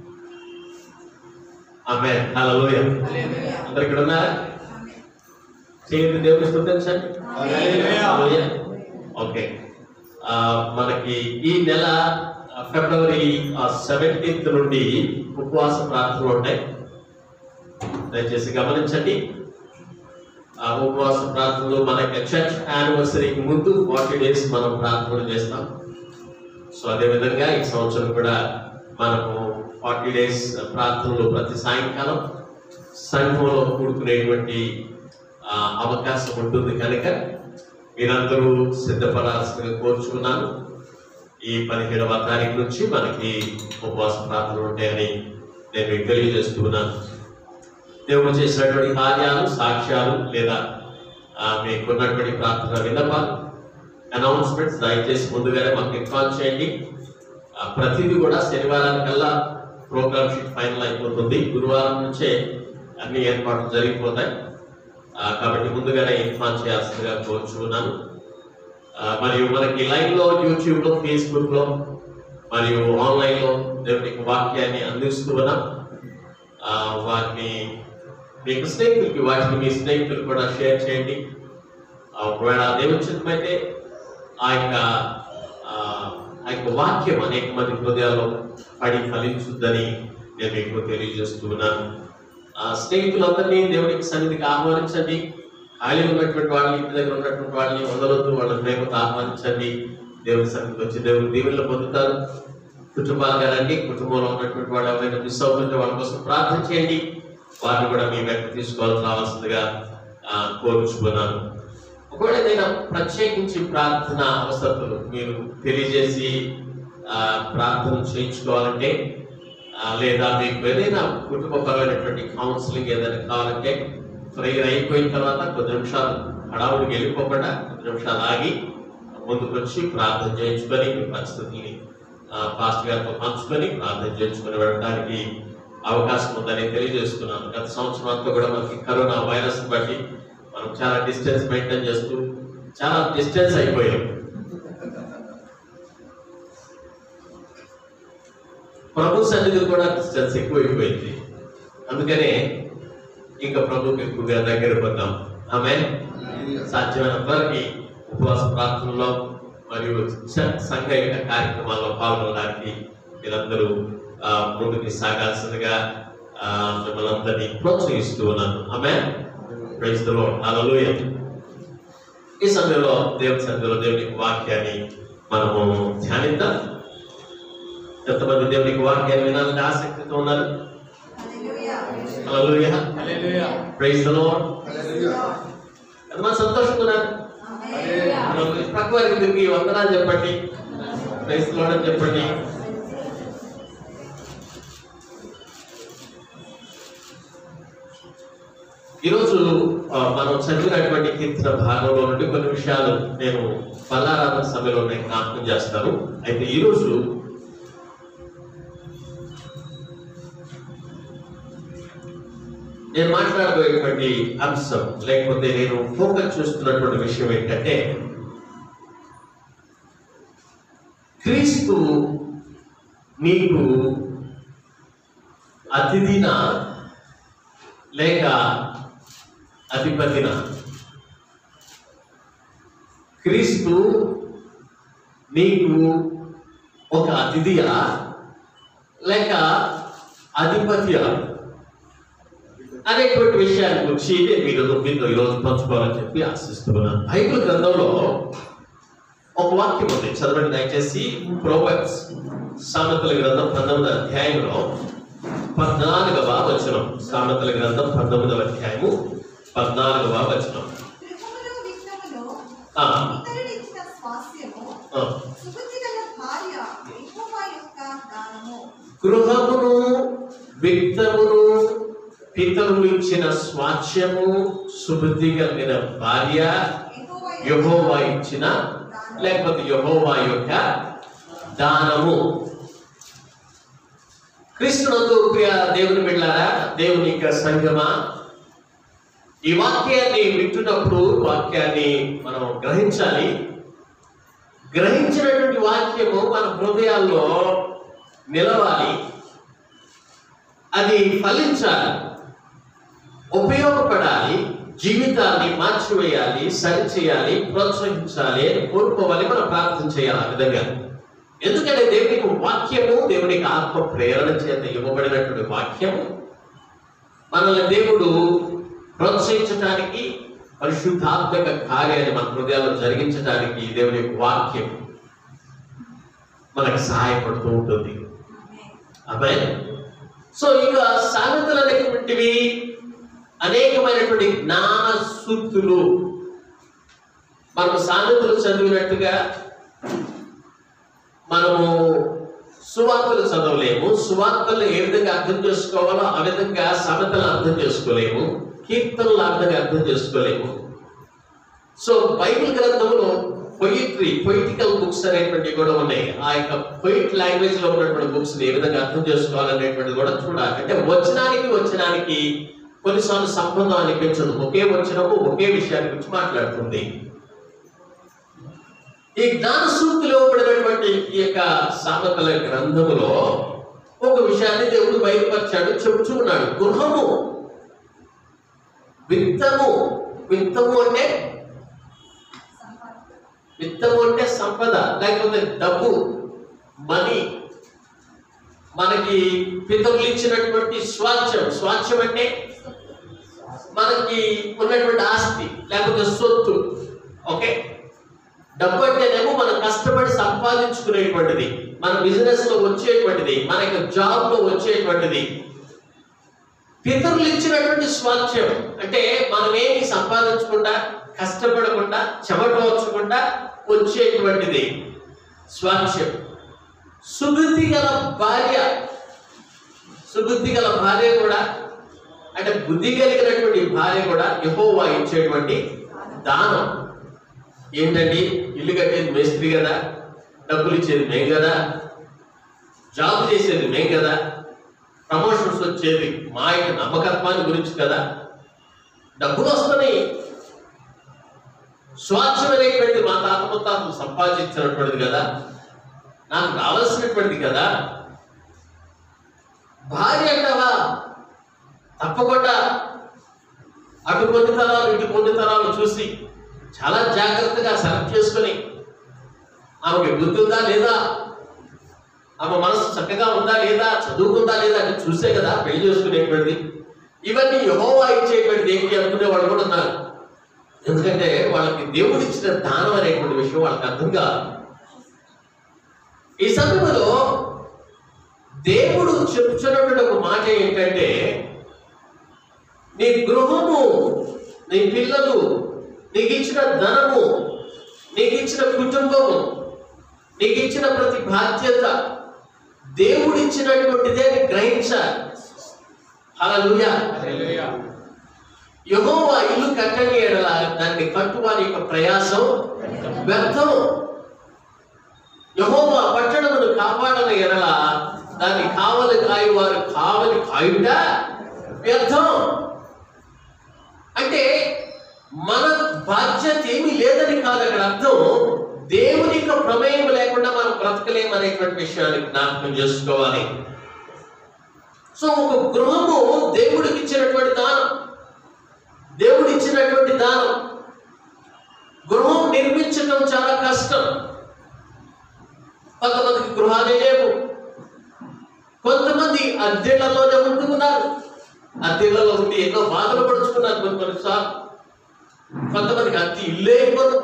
ఆమె హలోయ అందరు ఇక్కడ ఉన్నారా చేయండి దేవుని స్తుతించండి హల్లెలూయా. ఓకే ఆ, మనకి ఈ నెల ఆ, ఫిబ్రవరి సెవెంటీన్త్ నుండి ఉపవాస ప్రార్థనలు ఉంటాయి దయచేసి గమనించండి ఆ ఉపవాస ప్రార్థనలు మనకి చర్చ్ యానివర్సరీకి ముందు ఫార్టీ డేస్ మనం ప్రార్థనలు చేస్తాం సో అదే విధంగా ఈ సంవత్సరం కూడా మనము ఫార్టీ డేస్ ప్రార్థనలు ప్రతి సాయంకాలం సంఘంలో కూడుకునేటువంటి ఆ, అవకాశం ఉంటుంది కనుక మీరందరూ సిద్ధపడాల్సిందిగా కోరుచుకున్నాను ఈ పదిహేడవ తారీఖు నుంచి మనకి ఉపవాస ప్రార్థనలు ఉంటాయని నేను మీకు తెలియజేస్తున్నాను దేవుడు చేసినటువంటి కార్యాలు సాక్ష్యాలు లేదా ఆ, మీకున్నటువంటి ప్రార్థన విన్నపాలు అనౌన్స్మెంట్స్ దయచేసి ముందుగానే మాకు ఇన్ఫార్మ్ చేయండి ఆ, ప్రతిదీ కూడా శనివారానికల్లా ప్రోగ్రామ్ షీట్ ఫైనల్ అయిపోతుంది గురువారం నుంచే అన్ని ఏర్పాట్లు జరిగిపోతాయి ఆ, కాబట్టి ముందుగానే ఇన్ఫార్మ్ చేయాల్సిందిగా కోరుచున్నాను ఆ, మరియు మనకి లైవ్ లో యూట్యూబ్ లో ఫేస్బుక్ లో మరియు ఆన్లైన్ లో దేవునికి వాక్యాన్ని అందిస్తూ ఉన్నాం ఆ, వాటిని మీకు స్నేహితులకి వాటిని మీ స్నేహితులు కూడా షేర్ చేయండి ఆ, ఒకవేళ దేవుచితమైతే ఆ యొక్క ఆ, ఆ యొక్క వాక్యం అనేక మంది హృదయాల్లో పడి ఫలించుద్దని నేను మీకు తెలియజేస్తున్నాను ఆ స్నేహితులందరినీ దేవునికి సన్నిధికి ఆహ్వానించండి ఖాళీ ఉన్నటువంటి వాళ్ళని ఇంటి దగ్గర ఉన్నటువంటి వాళ్ళని వదలొద్దు వాళ్ళ ప్రేమతో ఆహ్వానించండి దేవుని సన్నిధికి వచ్చి దేవుని దీవెనలు పొందుతారు కుటుంబాలుగా రండి కుటుంబంలో ఉన్నటువంటి వాళ్ళు ఎవరైనా మిస్ అవుతుంటే వాళ్ళ కోసం ప్రార్థన చేయండి వారిని కూడా మీ వెంట తీసుకోవాల్సి రావాల్సిందిగా ఆ, కోరుచుకున్నాను ఒకవేళ ఏదైనా ప్రత్యేకించి ప్రార్థన అవసరతలు మీరు తెలియజేసి ఆ, ప్రార్థన చేయించుకోవాలంటే ఆ, లేదా మీకు ఏదైనా కుటుంబపరమైనటువంటి కౌన్సిలింగ్ ఏదైనా కావాలంటే ప్రేయర్ అయిపోయిన తర్వాత కొద్ది నిమిషాలు హడావుడికి వెళ్ళిపోకుండా కొద్ది నిమిషాలు ఆగి ముందుకు వచ్చి ప్రార్థన చేయించుకొని మీ పరిస్థితిని ఆ, పాస్టర్ గారితో పంచుకొని ప్రార్థన చేయించుకొని వెళ్ళడానికి అవకాశం ఉందని తెలియజేస్తున్నాను గత సంవత్సరం అంతా కూడా మనకి కరోనా వైరస్ బట్టి మనం చాలా డిస్టెన్స్ మెయింటైన్ చేస్తూ చాలా డిస్టెన్స్ అయిపోయాం ప్రభు సన్నిధి కూడా డిస్టెన్స్ ఎక్కువైపోయింది అందుకనే ఇంకా ప్రభుకి ఎక్కువగా దగ్గర పడ్డాం ఆమె సాధ్యమైనంత వరకు ఉపవాస ప్రార్థనలో మరియు స- సంఘ యొక్క కార్యక్రమాల్లో పాల్గొనడానికి మీరందరూ ఆ, ముందుకు సాగాల్సిందిగా ఆ, మిమ్మల్ని అందరినీ ప్రోత్సహిస్తూ ఉన్నాను ఆమె ప్రైజ్ ద లార్డ్ హల్లెలూయా ఈ సమయంలో దేవుని సన్నిధిలో దేవుని వాక్యాన్ని మనము ధ్యానిద్దాం ఎంతమంది దేవునికి వాక్యాన్ని వినాలని ఆసక్తితో ఉన్నారు hallelujah. Hallelujah praise the Lord ఎంతమంది సంతోషంగా ఉన్నారు హల్లెలూయా. మనం పక్క వారికి తిరిగి వందనాలు చెప్పండి ప్రైజ్ ద లార్డ్ అని చెప్పండి ఈరోజు ఆ, మనం చదివినటువంటి కీర్తన భాగంలో నుండి కొన్ని విషయాలు నేను బల్లారాధన సభలో నేను జ్ఞాపకం చేస్తాను అయితే ఈరోజు నేను మాట్లాడబోయేటువంటి అంశం లేకపోతే నేను ఫోకస్ చేస్తున్నటువంటి విషయం ఏంటంటే క్రీస్తు నీకు అతిథిన లేక అధిపతిన క్రీస్తు నీకు ఒక అతిథియా లేక అధిపతియా అనేటువంటి విషయాన్ని గురించి నేను మీరు మీతో ఈరోజు పంచుకోవాలని చెప్పి ఆశిస్తున్నాను బైబిల్ గ్రంథంలో ఒక వాక్యం ఉంది చదవండి దయచేసి ప్రోవర్బ్స్ సామెతల గ్రంథం పంతొమ్మిదవ అధ్యాయంలో పద్నాలుగవ వచనం సామెతల గ్రంథం పంతొమ్మిదవ అధ్యాయము పద్నాలుగవ వచనం గృహములో విత్తములో ఆ, ఇతరులిచ్చిన స్వాస్యము ఆ. సుబుద్ధి గల భార్య యెహోవా యొక్క దానము గృహమును విత్తమును పితరులు ఇచ్చిన స్వాచ్యము సుబుద్ధి కలిగిన భార్య యెహోవా యొక్క యహోవా ఇచ్చిన లేకపోతే యహోవా యొక్క దానము కృష్ణునందు ప్రియ దేవుని బిడ్డారా దేవుని యొక్క సంగమా ఈ వాక్యాన్ని వింటున్నప్పుడు వాక్యాన్ని మనం గ్రహించాలి గ్రహించినటువంటి వాక్యము మన హృదయాల్లో నిలవాలి అది ఫలించాలి ఉపయోగపడాలి జీవితాన్ని మార్చివేయాలి సరిచేయాలి ప్రోత్సహించాలి అని కోరుకోవాలి మనం ప్రార్థన చేయాలి ఆ విధంగా ఎందుకంటే దేవునికి వాక్యము దేవునికి ఆత్మ ప్రేరణ చేత ఇవ్వబడినటువంటి వాక్యము మనల్ని దేవుడు ప్రోత్సహించడానికి పరిశుద్ధాత్మక కార్యాన్ని మన హృదయాల్లో జరిగించడానికి దేవుని యొక్క వాక్యం మనకు సహాయపడుతూ ఉంటుంది ఆమె సో ఇక సామెతలు అనేటువంటివి అనేకమైనటువంటి జ్ఞాన సూక్తులు మనము సామెతలు చదివినట్టుగా మనము సువార్తలు చదవలేము సువార్తలు ఏ విధంగా అర్థం చేసుకోవాలో ఆ విధంగా సామెతలు అర్థం చేసుకోలేము కీర్తనలు ఆ విధంగా అర్థం చేసుకోలేము సో బైబిల్ గ్రంథంలో పొయిట్రీ పొయిటికల్ బుక్స్ అనేటువంటివి కూడా ఉన్నాయి ఆ యొక్క పొయిట్ లాంగ్వేజ్ లో ఉన్నటువంటి బుక్స్ ఏ విధంగా అర్థం చేసుకోవాలనేటువంటిది కూడా చూడాలి అంటే వచనానికి వచనానికి కొన్నిసార్లు సంబంధం అనిపించదు ఒకే వచనము ఒకే విషయాన్ని గురించి మాట్లాడుతుంది ఈ జ్ఞాన సూక్తిలో ఇవ్వబడినటువంటి ఈ యొక్క సామెతల గ్రంథములో ఒక విషయాన్ని దేవుడు బయలుపరిచాడు చెబుతూ ఉన్నాడు గృహము విత్తము విత్తము అంటే విత్తము అంటే సంపద లేకపోతే డబ్బు మనీ మనకి పితరులు ఇచ్చినటువంటి స్వాచ్ఛం స్వాచ్ఛం అంటే మనకి ఉన్నటువంటి ఆస్తి లేకపోతే సొత్తు ఓకే డబ్బు అంటేనేమో మనం కష్టపడి సంపాదించుకునేటువంటిది మన బిజినెస్ లో వచ్చేటువంటిది మన యొక్క జాబ్ లో వచ్చేటువంటిది పితరులు ఇచ్చినటువంటి స్వాస్థ్యం అంటే మనం ఏమి సంపాదించకుండా కష్టపడకుండా చెమటోర్చకుండా వచ్చేటువంటిది స్వాస్థ్యం సుబుద్ధి గల భార్య సుబుద్ధి గల భార్య కూడా అంటే బుద్ధి కలిగినటువంటి భార్య కూడా యెహోవా ఇచ్చేటువంటి దానం ఏంటండి ఇల్లు కట్టేది మేస్త్రి కదా డబ్బులు ఇచ్చేది మేం కదా జాబ్ చేసేది మేం కదా ప్రమోషన్స్ వచ్చేది మా యొక్క నమ్మకత్వాన్ని గురించి కదా డబ్బులు వస్తున్నాయి స్వార్థమైనటువంటి మా తాత ముత్తాతలు సంపాదించినటువంటిది కదా నాకు రావాల్సినటువంటిది కదా భార్య అంటావా తప్పకుండా అటు కొన్ని తరాలు ఇటు కొన్ని తరాలు చూసి చాలా జాగ్రత్తగా సెలెక్ట్ చేసుకొని ఆమెకి బుద్ధి ఉందా లేదా ఆమె మనసు చక్కగా ఉందా లేదా చదువుకుందా లేదా అని చూసే కదా పెళ్లి చేసుకునేటువంటిది ఇవన్నీ యహోవా ఇచ్చేటువంటిది ఏంటి అనుకునే వాళ్ళు కూడా ఉన్నారు ఎందుకంటే వాళ్ళకి దేవుడు ఇచ్చిన దానం అనేటువంటి విషయం వాళ్ళకి అర్థం కాదు ఈ సమయంలో దేవుడు చెప్తున్నటువంటి ఒక మాట ఏంటంటే నీ గృహము నీ పిల్లలు నీకు ఇచ్చిన ధనము నీకు ఇచ్చిన కుటుంబము నీకు ఇచ్చిన ప్రతి బాధ్యత దేవుడు ఇచ్చినటువంటిదే అని గ్రహించాలి హల్లెలూయా యెహోవా ఇల్లు కట్టని ఎడల దాన్ని కట్టువాని యొక్క ప్రయాసం వ్యర్థం యెహోవా పట్టణమును కాపాడని ఎడల దాన్ని కావలి కాయువారు కావలి కాయుట వ్యర్థం అంటే మన బాధ్యత ఏమీ లేదని కాదు అక్కడ అర్థం దేవుని యొక్క ప్రమేయం లేకుండా మనం బ్రతకలేం అనేటువంటి విషయాన్ని జ్ఞాపకం చేసుకోవాలి సో ఒక గృహము దేవుడికి ఇచ్చినటువంటి దానం దేవుడు ఇచ్చినటువంటి దానం గృహం నిర్మించడం చాలా కష్టం కొంతమందికి గృహాలే లేవు కొంతమంది అద్దెళ్లలోనే ఉంటున్నారు అద్దెళ్లలో ఉండి ఎన్నో బాధలు పడుచుకున్నారు కొన్ని కొన్నిసార్లు కొంతమందికి అద్దె ఇల్లే ఇవ్వరు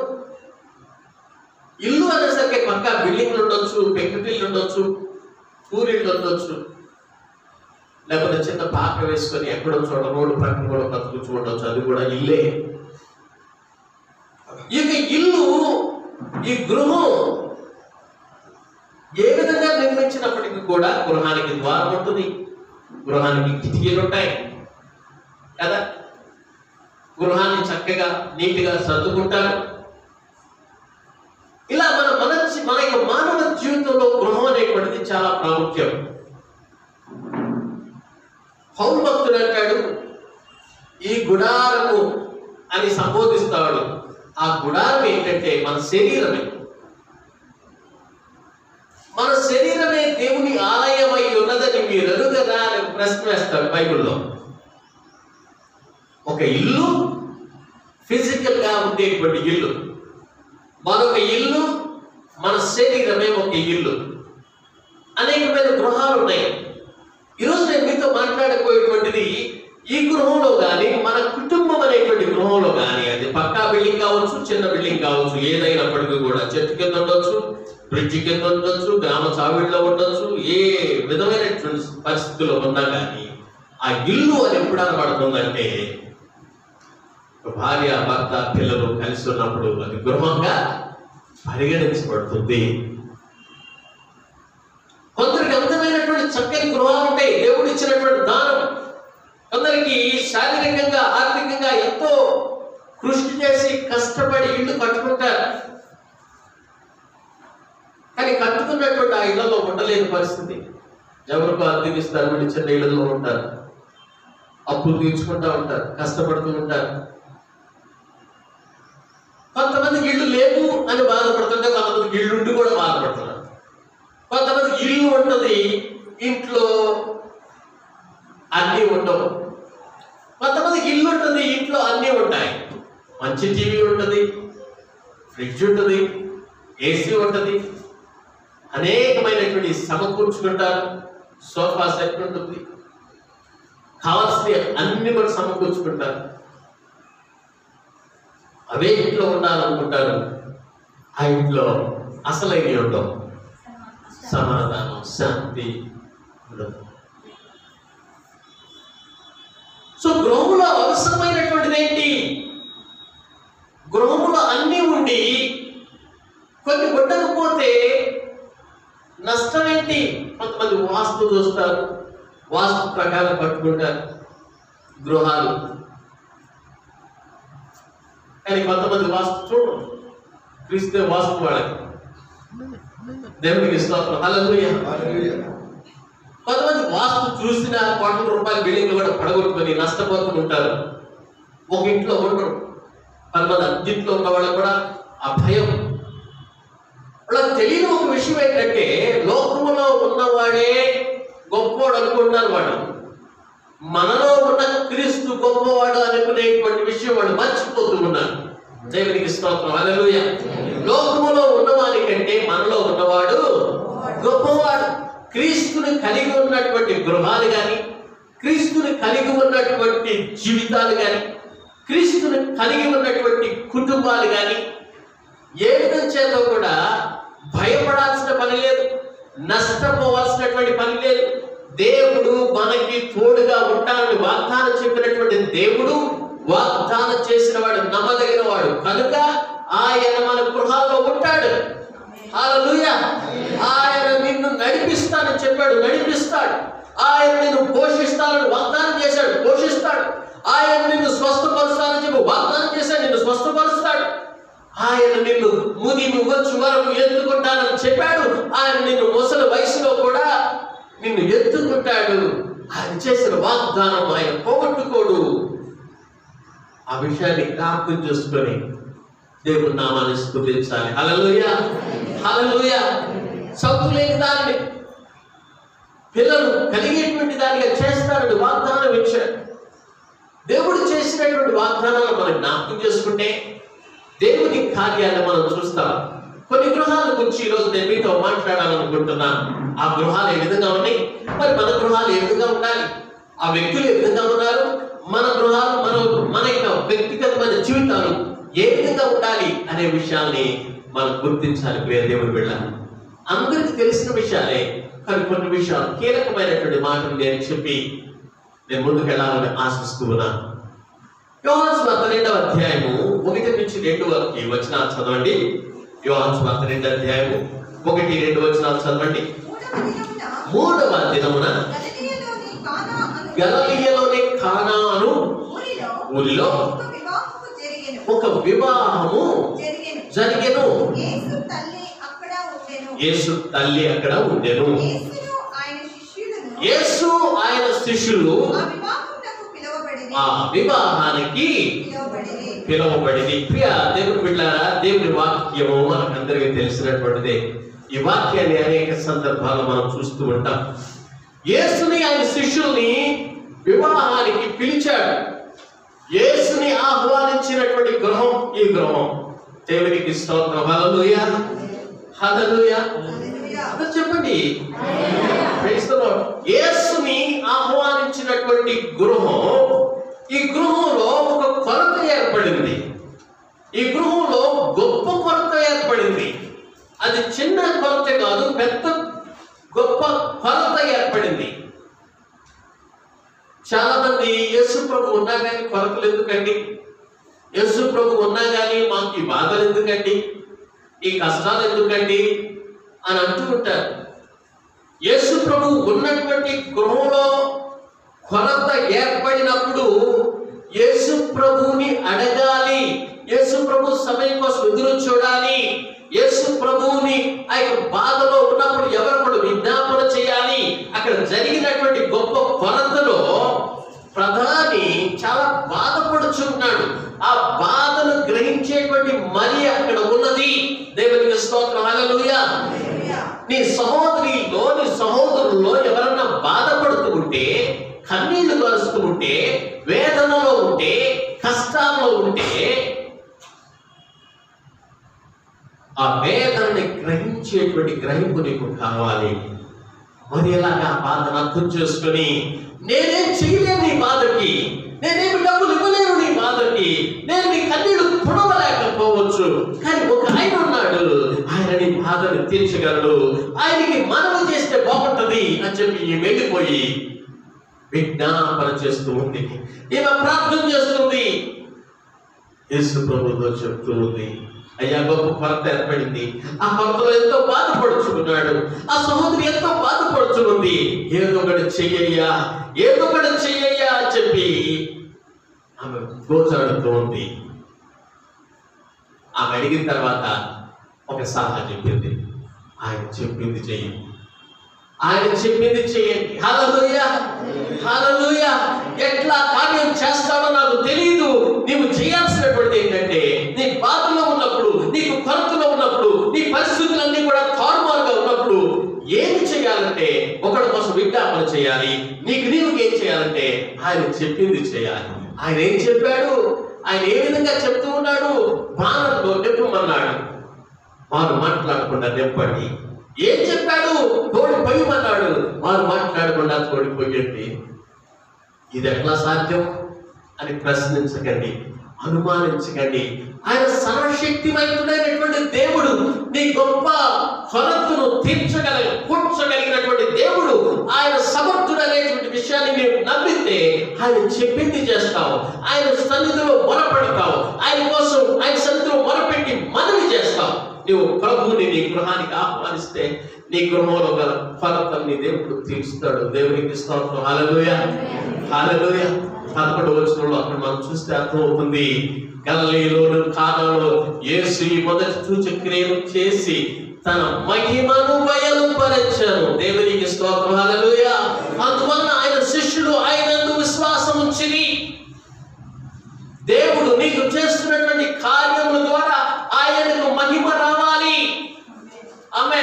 ఇల్లు అనేసరికి పక్క బిల్డింగ్లు ఉండొచ్చు పెంకుటిల్లు ఉండొచ్చు పూరిళ్ళు ఉండొచ్చు లేకపోతే చిన్న పాక వేసుకొని ఎక్కడో చోట రోడ్డు పక్కన కూడా బతుకుచూ ఉండొచ్చు అది కూడా ఇల్లే ఇక ఇల్లు ఈ గృహం ఏ విధంగా నిర్మించినప్పటికీ కూడా గృహానికి ద్వారం ఉంటుంది గృహానికి కిటికీలు ఉంటాయి కదా గృహాన్ని చక్కగా నీట్గా సర్దుకుంటారు ఇలా మన మన మన యొక్క మానవ జీవితంలో గృహం అనేటువంటిది చాలా ప్రాముఖ్యం పౌరు భక్తుడు అంటాడు ఈ గుడారము అని సంబోధిస్తాడు ఆ గుడారం ఏంటంటే మన శరీరమే మన శరీరమే దేవుని ఆలయమై ఉన్నదని మీరు ఎరుగదా అని ప్రశ్న వేస్తాడు బైబిల్లో ఒక ఇల్లు ఫిజికల్ గా ఉండేటువంటి ఇల్లు మరొక ఇల్లు మన శరీరమే ఒక ఇల్లు అనేకమైన గృహాలు ఉన్నాయి ఈరోజు నేను మీతో మాట్లాడబోయేటువంటిది ఈ గృహంలో కానీ మన కుటుంబం అనేటువంటి గృహంలో కానీ అది పక్కా బిల్డింగ్ కావచ్చు చిన్న బిల్డింగ్ కావచ్చు ఏదైనప్పటికీ కూడా చెట్టు కింద ఉండొచ్చు బ్రిడ్జి కింద ఉండొచ్చు గ్రామ చావిడిలో ఉండొచ్చు ఏ విధమైనటువంటి పరిస్థితుల్లో ఉన్నా కానీ ఆ ఇల్లు అని ఎప్పుడు అనబడుతుందంటే ఒక భార్య భర్త పిల్లలు కలిసి ఉన్నప్పుడు అది గృహంగా పరిగణించబడుతుంది కొందరికి అందమైనటువంటి చక్కని గృహాలు ఉంటాయి దేవుడు ఇచ్చినటువంటి దానం కొందరికి శారీరకంగా ఆర్థికంగా ఎంతో కృషి చేసి కష్టపడి ఇల్లు కట్టుకుంటారు కానీ కట్టుకున్నటువంటి ఆ ఇళ్లలో ఉండలేని పరిస్థితి ఎవరికో అద్దెకిస్తారు వీళ్ళు చిన్న ఇళ్లలో ఉంటారు అప్పులు తీర్చుకుంటా ఉంటారు కష్టపడుతూ ఉంటారు కొంతమందికి ఇల్లు లేవు అని బాధపడుతుంటే కొంతమందికి ఇల్లు ఉండి కూడా బాధపడుతున్నారు కొంతమందికి ఇల్లు ఉంటుంది ఇంట్లో అన్నీ ఉండవు కొంతమందికి ఇల్లు ఉంటుంది ఇంట్లో అన్నీ ఉంటాయి మంచి టీవీ ఉంటుంది ఫ్రిడ్జ్ ఉంటుంది ఏసీ ఉంటుంది అనేకమైనటువంటి సమకూర్చుకుంటారు సోఫా సెట్ ఉంటుంది కావాల్సిన అన్ని కూడా సమకూర్చుకుంటారు అవే ఇంట్లో ఉండాలనుకుంటారు ఆ ఇంట్లో అసలైనవి ఉండవు సమాధానం శాంతి ఉండదు సో గృహంలో అవసరమైనటువంటిది ఏంటి గృహంలో అన్నీ ఉండి కొన్ని ఉండకపోతే నష్టం రకరకాల కట్టుకుంటారు గృహాలు కానీ కొంతమంది వాస్తు చూడరు క్రీస్తే వాస్తు వాళ్ళకి దేవునికి స్తోత్రం హల్లెలూయా కొంతమంది వాస్తు చూసిన కోట్ల రూపాయల బిల్డింగ్లు కూడా పడగొట్టుకొని నష్టపోతూ ఉంటారు ఒక ఇంట్లో ఉండరు కొంతమంది అద్దెంట్లో ఉన్న వాళ్ళకు కూడా ఆ భయం వాళ్ళకి తెలియని ఒక విషయం ఏంటంటే లోకములో ఉన్నవాడే గొప్పవాడు అనుకుంటున్నారు వాడు మనలో ఉన్న క్రీస్తు గొప్పవాడు అనుకునేటువంటి విషయం వాడు మర్చిపోతూ ఉన్నారు దేవునికి స్తోత్రం హల్లెలూయా లోకములో ఉన్నవాని కంటే మనలో ఉన్నవాడు గొప్పవాడు క్రీస్తుని కలిగి ఉన్నటువంటి గృహాలు కానీ క్రీస్తుని కలిగి ఉన్నటువంటి జీవితాలు కానీ క్రీస్తుని కలిగి ఉన్నటువంటి కుటుంబాలు కానీ ఏ విధం చేత కూడా భయపడాల్సిన పని లేదు నష్టపోవాల్సినటువంటి పని లేదు దేవుడు మనకి తోడుగా ఉంటానని వాగ్దానం చెప్పినటువంటి దేవుడు వాగ్దానం చేసిన వాడు నమ్మదగిన వాడు కనుక ఆయన మన గృహాల్లో ఉంటాడు హల్లెలూయా ఆయన నిన్ను నడిపిస్తానని చెప్పాడు నడిపిస్తాడు ఆయన నిన్ను పోషిస్తానని వాగ్దానం చేశాడు పోషిస్తాడు ఆయన నిన్ను స్వస్థపరుస్తానని చెప్పి వాగ్దానం చేశాడు నిన్ను స్వస్థపరుస్తాడు ఆయన నిన్ను ముదిమి వచ్చు వరకు ఎత్తుకుంటానని చెప్పాడు ఆయన నిన్ను ముసలి వయసులో కూడా నిన్ను ఎత్తుకుంటాడు ఆయన చేసిన వాగ్దానం ఆయన పోగొట్టుకోడు ఆ విషయాన్ని జ్ఞాపకం చేసుకొని దేవుని నామాన్ని స్తుతించాలి హల్లెలూయా హల్లెలూయా సౌతు లేని దానిని పిల్లలు కలిగేటువంటి దానిగా చేస్తారని వాగ్దానం ఇచ్చాడు దేవుడు చేసినటువంటి వాగ్దానాలు మనం జ్ఞాపకం చేసుకుంటే దేవుని కార్యాలను మనం చూస్తాం కొన్ని గృహాల గురించి ఈరోజు నేను మీతో మాట్లాడాలనుకుంటున్నాను ఆ గృహాలు ఏ విధంగా ఉన్నాయి మరి మన గృహాలు ఏ విధంగా ఉండాలి ఆ వ్యక్తులు ఏ విధంగా ఉన్నారు మన గృహాలు మన మన యొక్క వ్యక్తిగతమైన జీవితాలు ఏ విధంగా ఉండాలి అనే విషయాల్ని మనం గుర్తించాలి ప్రియ దేవుని వెళ్ళాలి అందరికీ తెలిసిన విషయాలే కానీ కొన్ని విషయాలు కీలకమైనటువంటి మాటలు నేను చెప్పి నేను ముందుకు వెళ్ళాలని ఆశిస్తూ ఉన్నాను యోహాన్ స్వార్త రెండవ అధ్యాయము ఒకటి నుంచి రెండు వరకు ఈ వచనాలు చదవండి యోహాన్ స్వార్త రెండవ అధ్యాయము ఒకటి రెండు వచనాలు చదవండి మూడవ దినమున మూడవ దినమున గలిలయలోని కానా అను గలలియలోని కానా అను ఊరిలో ఊరిలో ఒక వివాహము జరిగెను ఒక వివాహము జరిగెను జరిగెను యేసు తల్లి అక్కడ ఉండెను యేసు తల్లి అక్కడ ఉండెను యేసును ఆయన శిష్యులను యేసు ఆయన శిష్యులు ఆ వివాహమునకు పిలువబడిరి ఆ వివాహానికి పిలువబడిరి పిలువబడింది ప్రియ దేవుని బిడ్డారా దేవుని వాక్యము మనకందరికీ తెలిసినటువంటిదే ఈ వాక్యాన్ని అనేక సందర్భాల్లో మనం చూస్తూ ఉంటాం యేసుని ఆయన శిష్యుల్ని వివాహానికి పిలిచాడు యేసుని ఆహ్వానించినటువంటి గృహం ఈ గృహం దేవునికి స్తోత్రం హల్లెలూయా హల్లెలూయా హల్లెలూయా. అదే చెప్పండి Praise the Lord. యేసుని ఆహ్వానించినటువంటి గృహం ఈ గృహంలో ఒక కొరత ఏర్పడింది ఈ గృహంలో గొప్ప కొరత ఏర్పడింది అది చిన్న కొరత కాదు పెద్ద గొప్ప కొరత ఏర్పడింది చాలా మంది యేసు ప్రభు ఉన్నా కానీ కొరతలు ఎందుకండి యేసు ప్రభు ఉన్నా కానీ మాకు ఈ బాధలు ఎందుకండి ఈ కష్టాలు ఎందుకండి అని అంటూ ఉంటారు యేసు ప్రభు ఉన్నటువంటి గృహంలో కొరత ఏర్పడినప్పుడు యేసు ప్రభువుని అడగాలి యేసు ప్రభు సమయం కోసం ఎదురు చూడాలి యేసు ప్రభువుని ఆ యొక్క బాధలో ఉన్నప్పుడు ఎవరొకడు విజ్ఞాపన చేయాలి అక్కడ జరిగినటువంటి గొప్ప కొరతలో ప్రధాని చాలా బాధపడుచున్నాడు ఆ బాధను గ్రహించేటువంటి మరి అక్కడ ఉన్నది దేవునికి స్తోత్రం హల్లెలూయా హల్లెలూయా. నీ సహోదరిలో నీ సహోదరుల్లో ఎవరన్నా బాధపడుతూ ఉంటే కన్నీళ్లు కలుస్తూ ఉంటే వేదనలో ఉంటే కష్టాల్లో ఉంటే ఆ వేదనని గ్రహించేటువంటి గ్రహింపు నీకు కావాలి మరి ఎలాగా ఆ బాధను అర్థం చేసుకొని నేనేం చేయలేను నీ బాధకి నేనేమి డబ్బులు ఇవ్వలేను నీ బాధకి నేను నీ కన్నీళ్లు తుడవలేకపోవచ్చు కానీ ఒక ఆయన ఉన్నాడు ఆయన నీ బాధను తీర్చగలడు ఆయనకి మనవి చేస్తే బాగుంటది అని చెప్పి ఈ వెళ్ళిపోయి విజ్ఞాపన చేస్తూ ఉంది ఈమె ప్రార్థన చేస్తుంది యేసు ప్రభుతో చెప్తూ ఉంది అయ్యా గొప్ప కొరత ఏర్పడింది ఆ కొరతలో ఎంతో బాధపడుచుకున్నాడు ఆ సహోదరి ఎంతో బాధపడుచుకుంది ఏదో ఒకటి చెయ్యయ్యా ఏదో ఒకటి చెయ్యయ్యా అని చెప్పి ఆమె గోచాడుతూ ఉంది ఆమె అడిగిన తర్వాత ఒక సలహా చెప్పింది ఆయన చెప్పింది చెయ్యి ఆయన చెప్పింది చేయండి హల్లెలూయ హల్లెలూయ ఎట్లా కార్యం చేస్తాడో నాకు తెలియదు నీవు చేయాల్సినటువంటి ఏంటంటే నీ బాధలో ఉన్నప్పుడు నీకు కొరతలో ఉన్నప్పుడు నీ పరిస్థితులన్నీ కూడా తారుమారుగా ఉన్నప్పుడు ఏమి చేయాలంటే ఒకడి కోసం విజ్ఞాపన చేయాలి నీకు నీవు ఏం చేయాలంటే ఆయన చెప్పింది చేయాలి ఆయన ఏం చెప్పాడు ఆయన ఏ విధంగా చెప్తూ ఉన్నాడు బాణంతో నింపమన్నాడు వారు మాట్లాడకుండా నింపండి ఏం చెప్పాడు తోడి పొయ్యమన్నాడు వారు మాట్లాడకుండా తోడి పొయ్యండి ఇది ఎట్లా సాధ్యం అని ప్రశ్నించకండి అనుమానించకండి ఆయన సర్వశక్తివంతుడైనటువంటి దేవుడు నీ గొప్ప కొరతను తీర్చగల కూర్చగలిగినటువంటి దేవుడు ఆయన సమర్థుడనేటువంటి విషయాన్ని మేము నమ్మితే ఆయన చెప్పింది చేస్తావు ఆయన సన్నిధిలో మొరపెడతావు ఆయన కోసం ఆయన సన్నిధిలో మొరపెట్టి మనవి చేస్తావు నువ్వు ప్రభువుని నీ గృహానికి ఆహ్వానిస్తే నీ గృహంలో గల ఫలతం నీ దేవుడు తీరుస్తాడు దేవునికి స్తోత్రం హాలలోయ హాలలోయ పదకొండు వచ్చినప్పుడు అక్కడ మనం చూస్తే అర్థమవుతుంది గలలీలోను కాలంలో యేసు ఈ మొదటి సూచక్రియను చేసి తన మహిమను బయలుపరచాను దేవునికి స్తోత్రం హాలలోయ అందువలన ఆయన శిష్యులు ఆయనందు విశ్వాసం ఉంచిరి దేవుడు నీకు చేస్తున్నటువంటి కార్యముల ద్వారా ఆయనకు మహిమ రావాలి ఆమె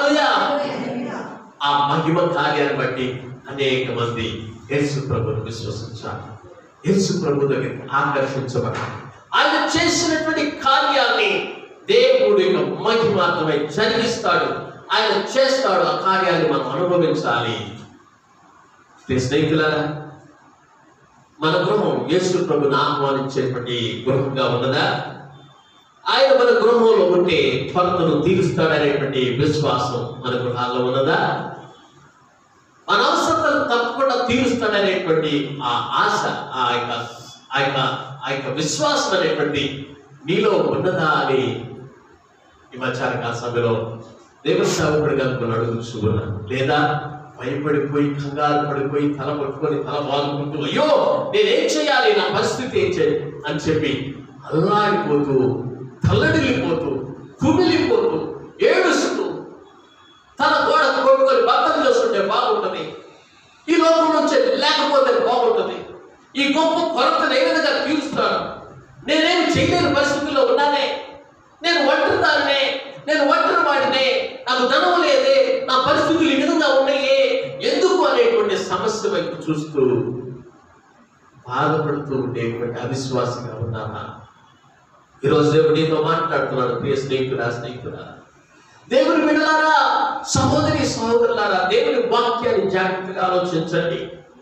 ఆ మహిమ కార్యాన్ని బట్టి అనేక మంది యేసు ప్రభుని విశ్వసించాలి యేసు ప్రభు దగ్గరికి ఆకర్షించబడాలి ఆయన చేసినటువంటి కార్యాన్ని దేవుడు యొక్క మహిమాత్మై జరిగిస్తాడు ఆయన చేస్తాడు ఆ కార్యాన్ని మనం అనుభవించాలి ప్రియ స్నేహితులారా మన గృహం యేసు ప్రభుని ఆహ్వానించేటువంటి గృహంగా ఉన్నదా ఆయన మన గృహంలో ఉంటే కొరతను తీరుస్తాడనేటువంటి విశ్వాసం మన గృహాల్లో ఉన్నదా మన అవసరతలు తప్పకుండా తీరుస్తాడనేటువంటి ఆ ఆశ ఆ యొక్క ఆ యొక్క ఆ యొక్క విశ్వాసం అనేటువంటి నీలో ఉన్నదా అని ఈ మధ్యాహ్న సమయంలో దేవుని సేవకుడిగా అనుకుని అడుగుచూ ఉన్నాను లేదా భయపడిపోయి కంగారు పడిపోయి తల పట్టుకొని తల బాదుకుంటూ అయ్యో నేనేం చేయాలి నా పరిస్థితి ఏం చేయాలి అని చెప్పి అల్లాడిపోతూ తల్లడిల్లిపోతూ కుమిలిపోతూ ఏడుస్తూ తన గోడ కొట్టుకొని భర్తలు చేస్తుంటే బాగుంటుంది ఈ లోకం నుంచి లేకపోతే బాగుంటుంది ఈ గొప్ప కొరతను ఏ విధంగా తీరుస్తాను నేనేమి చేయలేని పరిస్థితుల్లో ఉన్నానే నేను ఒంటరిదాన్నే నేను ఒంటరి వాడినే నాకు ధనం లేదే నా పరిస్థితులు ఈ విధంగా ఉన్నాయే ఎందుకు అనేటువంటి సమస్య వైపు చూస్తూ బాధపడుతూ ఉండేటువంటి అవిశ్వాసంగా ఉన్నానా ఈరోజు దేవుడు నీతో మాట్లాడుతున్నాడు ప్రియ స్నేహితుడా స్నేహితుడా దేవుని బిడ్డలారా సహోదరి సహోదరులారా దేవుని వాక్యాన్ని జాగ్రత్తగా ఆలోచించండి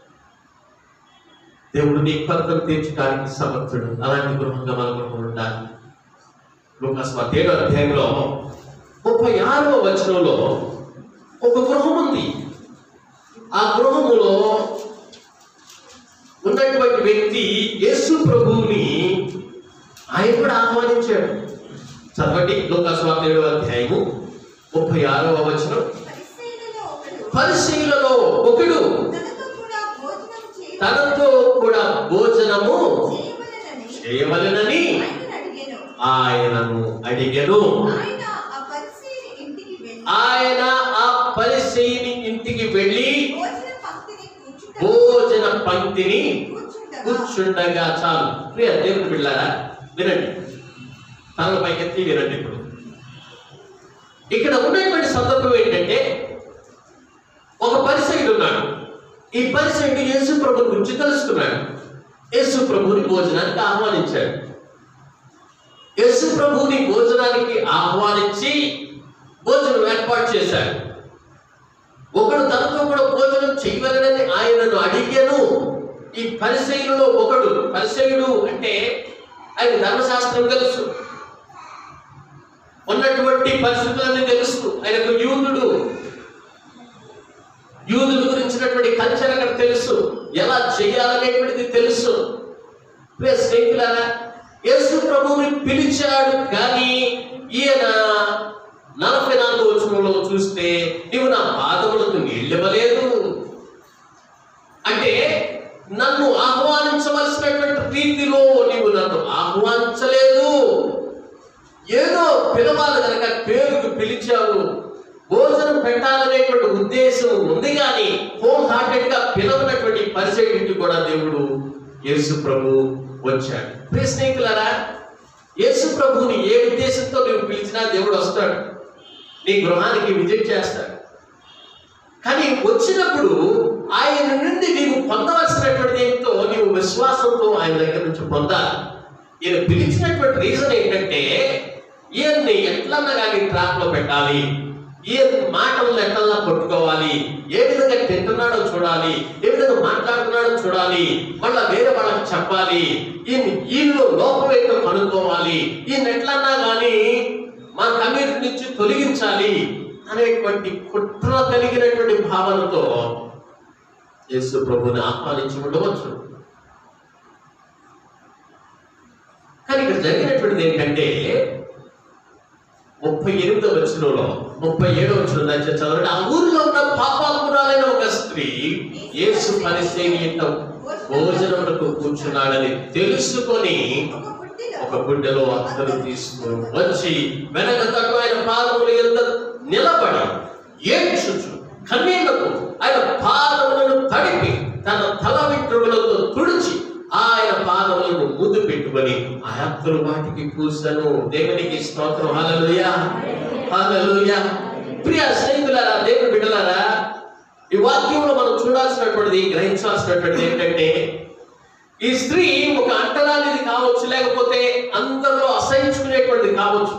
దేవుడు నీ కొరతను తీర్చడానికి సమర్థుడు అలాంటి గృహంగా మన గృహం ఉండాలి లోకస్వార్థ ఏడో అధ్యాయంలో ముప్పై ఆరవ వచనంలో ఒక గృహం ఉంది ఆ గృహములో ఉన్నటువంటి వ్యక్తి యేసు ప్రభువుని ఆయన కూడా ఆహ్వానించాడు చదవండి లోకస్వార్థ ఏడవ అధ్యాయము ముప్పై ఆరవ వచనం పరిశీలలో పరిశీలలో ఒకడు ఒకడు తనతో కూడా భోజనం తనతో కూడా భోజనము చేయవలెనని చేయవలెనని ఆయనను ఆయనను అడిగాను అడిగెను ఆయన ఆ పరిశీలి ఇంటికి వెళ్ళి ఆయన ఆ పరిశీని ఇంటికి వెళ్ళి భోజన పంక్తిని కూర్చుండగా భోజన పంక్తిని కూర్చుండగా కూర్చుండగా చాలు ప్రియ దేవుని బిళ్ళారా వినండి తల పైకెత్తి వినండి ఇప్పుడు ఇక్కడ ఉన్నటువంటి సందర్భం ఏంటంటే ఒక పరిసైడు ఉన్నాడు ఈ పరిసైడు యేసు ప్రభు గురించి తెలుసుకున్నాడు యేసు ప్రభుని భోజనానికి ఆహ్వానించాడు యేసు ప్రభుని భోజనానికి ఆహ్వానించి భోజనం ఏర్పాటు చేశాడు ఒకడు తనతో కూడా భోజనం చేయవలనని ఆయనను అడిగాను ఈ పరిశైలులో ఒకడు పరిశైలుడు అంటే ఆయన ధర్మశాస్త్రం తెలుసు ఉన్నటువంటి పరిస్థితులన్నీ తెలుసు ఆయనకు యూదుడు యూదుల గురించినటువంటి కల్చర్ అక్కడ తెలుసు ఎలా చేయాలనేటువంటిది తెలుసు ప్లస్ స్నేహితులారా యేసు ప్రభువుని పిలిచాడు కానీ ఈయన నలభై నాలుగు వచనంలో చూస్తే నీవు నా పాదములకు నీళ్ళివ్వలేదు అంటే నన్ను ఆహ్వానించవలసినటువంటి రీతిలో నీవు నన్ను ఆహ్వానించలేదు ఏదో పిలవాలి కనుక పేరుకు పిలిచావు భోజనం పెట్టాలనేటువంటి ఉద్దేశం ఉంది కానీ హోల్ హార్టెడ్ గా పిలవనటువంటి పరిచయం కూడా దేవుడు యేసు ప్రభు వచ్చాడు ప్రియ స్నేహితులారా యేసు ప్రభువుని ఏ ఉద్దేశంతో నువ్వు పిలిచినా దేవుడు వస్తాడు నీ గృహానికి విజిట్ చేస్తాడు కానీ వచ్చినప్పుడు ఆయన నుండి నీవు పొందవలసినటువంటి ఏంటో నీవు విశ్వాసంతో ఆయన దగ్గర నుంచి పొందాలి ఈయన పిలిచినటువంటి రీజన్ ఏంటంటే ఈయన్ని ఎట్లన్నా కానీ ట్రాక్ లో పెట్టాలి ఈయన మాటలను ఎట్లన్నా పట్టుకోవాలి ఏ విధంగా తింటున్నాడో చూడాలి ఏ విధంగా మాట్లాడుతున్నాడో చూడాలి మళ్ళా వేరే వాళ్ళకి చెప్పాలి ఈయన ఈయనలో లోపం ఏంటో కనుక్కోవాలి ఈయన ఎట్లన్నా కానీ మన కమ్యూనిటీ నుంచి తొలగించాలి అనేటువంటి కుట్ర కలిగినటువంటి భావనతో యేసు ప్రభుని ఆహ్వానించి ఉండవచ్చు కానీ ఇక్కడ జరిగినటువంటిది ఏంటంటే ముప్పై ఎనిమిదో వచనంలో ముప్పై ఏడో వచ్చిన దయచేసి చదవండి ఆ ఊరిలో ఉన్న పాపాత్మురాలైన ఒక స్త్రీ యేసు పరిసేని ఇంట భోజనములకు కూర్చున్నాడని తెలుసుకొని ఒక పుట్టిన ఒక గుడ్డలో అత్తరు తీసుకుని వచ్చి వెనక తట్టు ఆయన పాదములు ఎంత నిలబడి ఏడ్చుచు కన్నీళ్లకు ఆయన పాదములను తడిపి తన తల వెంట్రుకలతో తుడిచి ఆయన పాదములను ముద్దు పెట్టుకొని ఆ అత్తరు వాటికి పూసను దేవునికి స్తోత్రం హల్లెలూయా హల్లెలూయా ప్రియ స్నేహితులారా దేవుని బిడ్డలారా ఈ వాక్యంలో మనం చూడాల్సినటువంటిది గ్రహించాల్సినటువంటిది ఏంటంటే ఈ స్త్రీ ఒక అంటరానిది కావచ్చు లేకపోతే అందరిలో అసహించుకునేటువంటిది కావచ్చు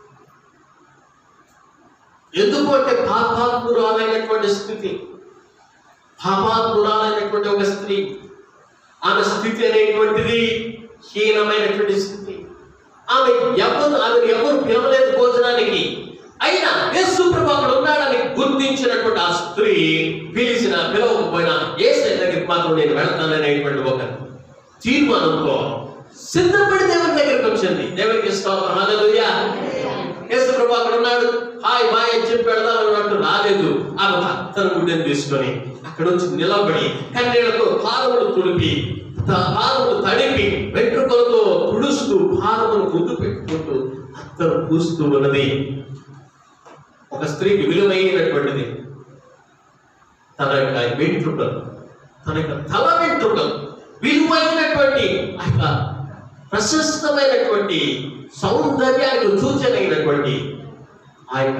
ఎందుకు అంటే పాపాత్మురాలైనటువంటి స్థితి పాపాత్మురాలైనటువంటి ఒక స్త్రీ ఆమె స్థితి అనేటువంటిది హీనమైనటువంటి స్థితి ఆమె ఎవరు ఆమె ఎవరు పిలవలేదు భోజనానికి అయినా యేసు ప్రభు అక్కడ ఉన్నాడని గుర్తించినటువంటి ఆ స్త్రీ పిలిచిన పిలవకపోయినా ఏసై దగ్గరికి మాత్రం నేను వెళ్తాననేటువంటి ఒక తీర్మానంతో సిద్ధపడి దేవుని దగ్గరికి వచ్చింది దేవునికి స్తోత్రం హల్లెలూయా యేసు ప్రభు అక్కడ ఉన్నాడు హాయ్ బాయ్ అని చెప్పి వెళ్దాం అన్నట్టు రాలేదు ఆమె భర్తను గుడ్డని తీసుకొని అక్కడ వచ్చి నిలబడి కన్నీళ్లతో పాదములు తుడిపి త- పాదములు తడిపి వెంట్రుకలతో తుడుస్తూ పాదములు ముద్దు పెట్టుకుంటూ అత్తరు పూస్తూ ఉన్నది ఒక స్త్రీకి విలువైనటువంటిది తన యొక్క వెంట్రుకలు తన యొక్క తల వెంట్రుకలు విలువైనటువంటి ఆ యొక్క ప్రశస్తమైనటువంటి సౌందర్యానికి సూచనైనటువంటి ఆ యొక్క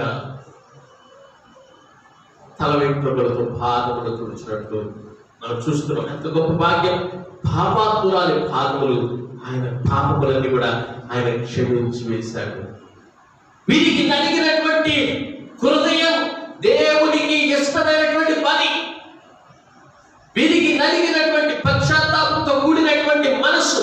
తల వెంట్రుకలతో పాదములు తుడిచినట్టు మనం చూస్తున్నాం ఎంత గొప్ప భాగ్యం పాపాత్మురాలి పాదములు ఆయన పాపములన్నీ కూడా ఆయన క్షమించి వేశాడు వీరికి నలిగినటువంటి హృదయం దేవునికి ఇష్టమైనటువంటి పని వీరికి నలిగినటువంటి పశ్చాత్తాపంతో కూడినటువంటి మనస్సు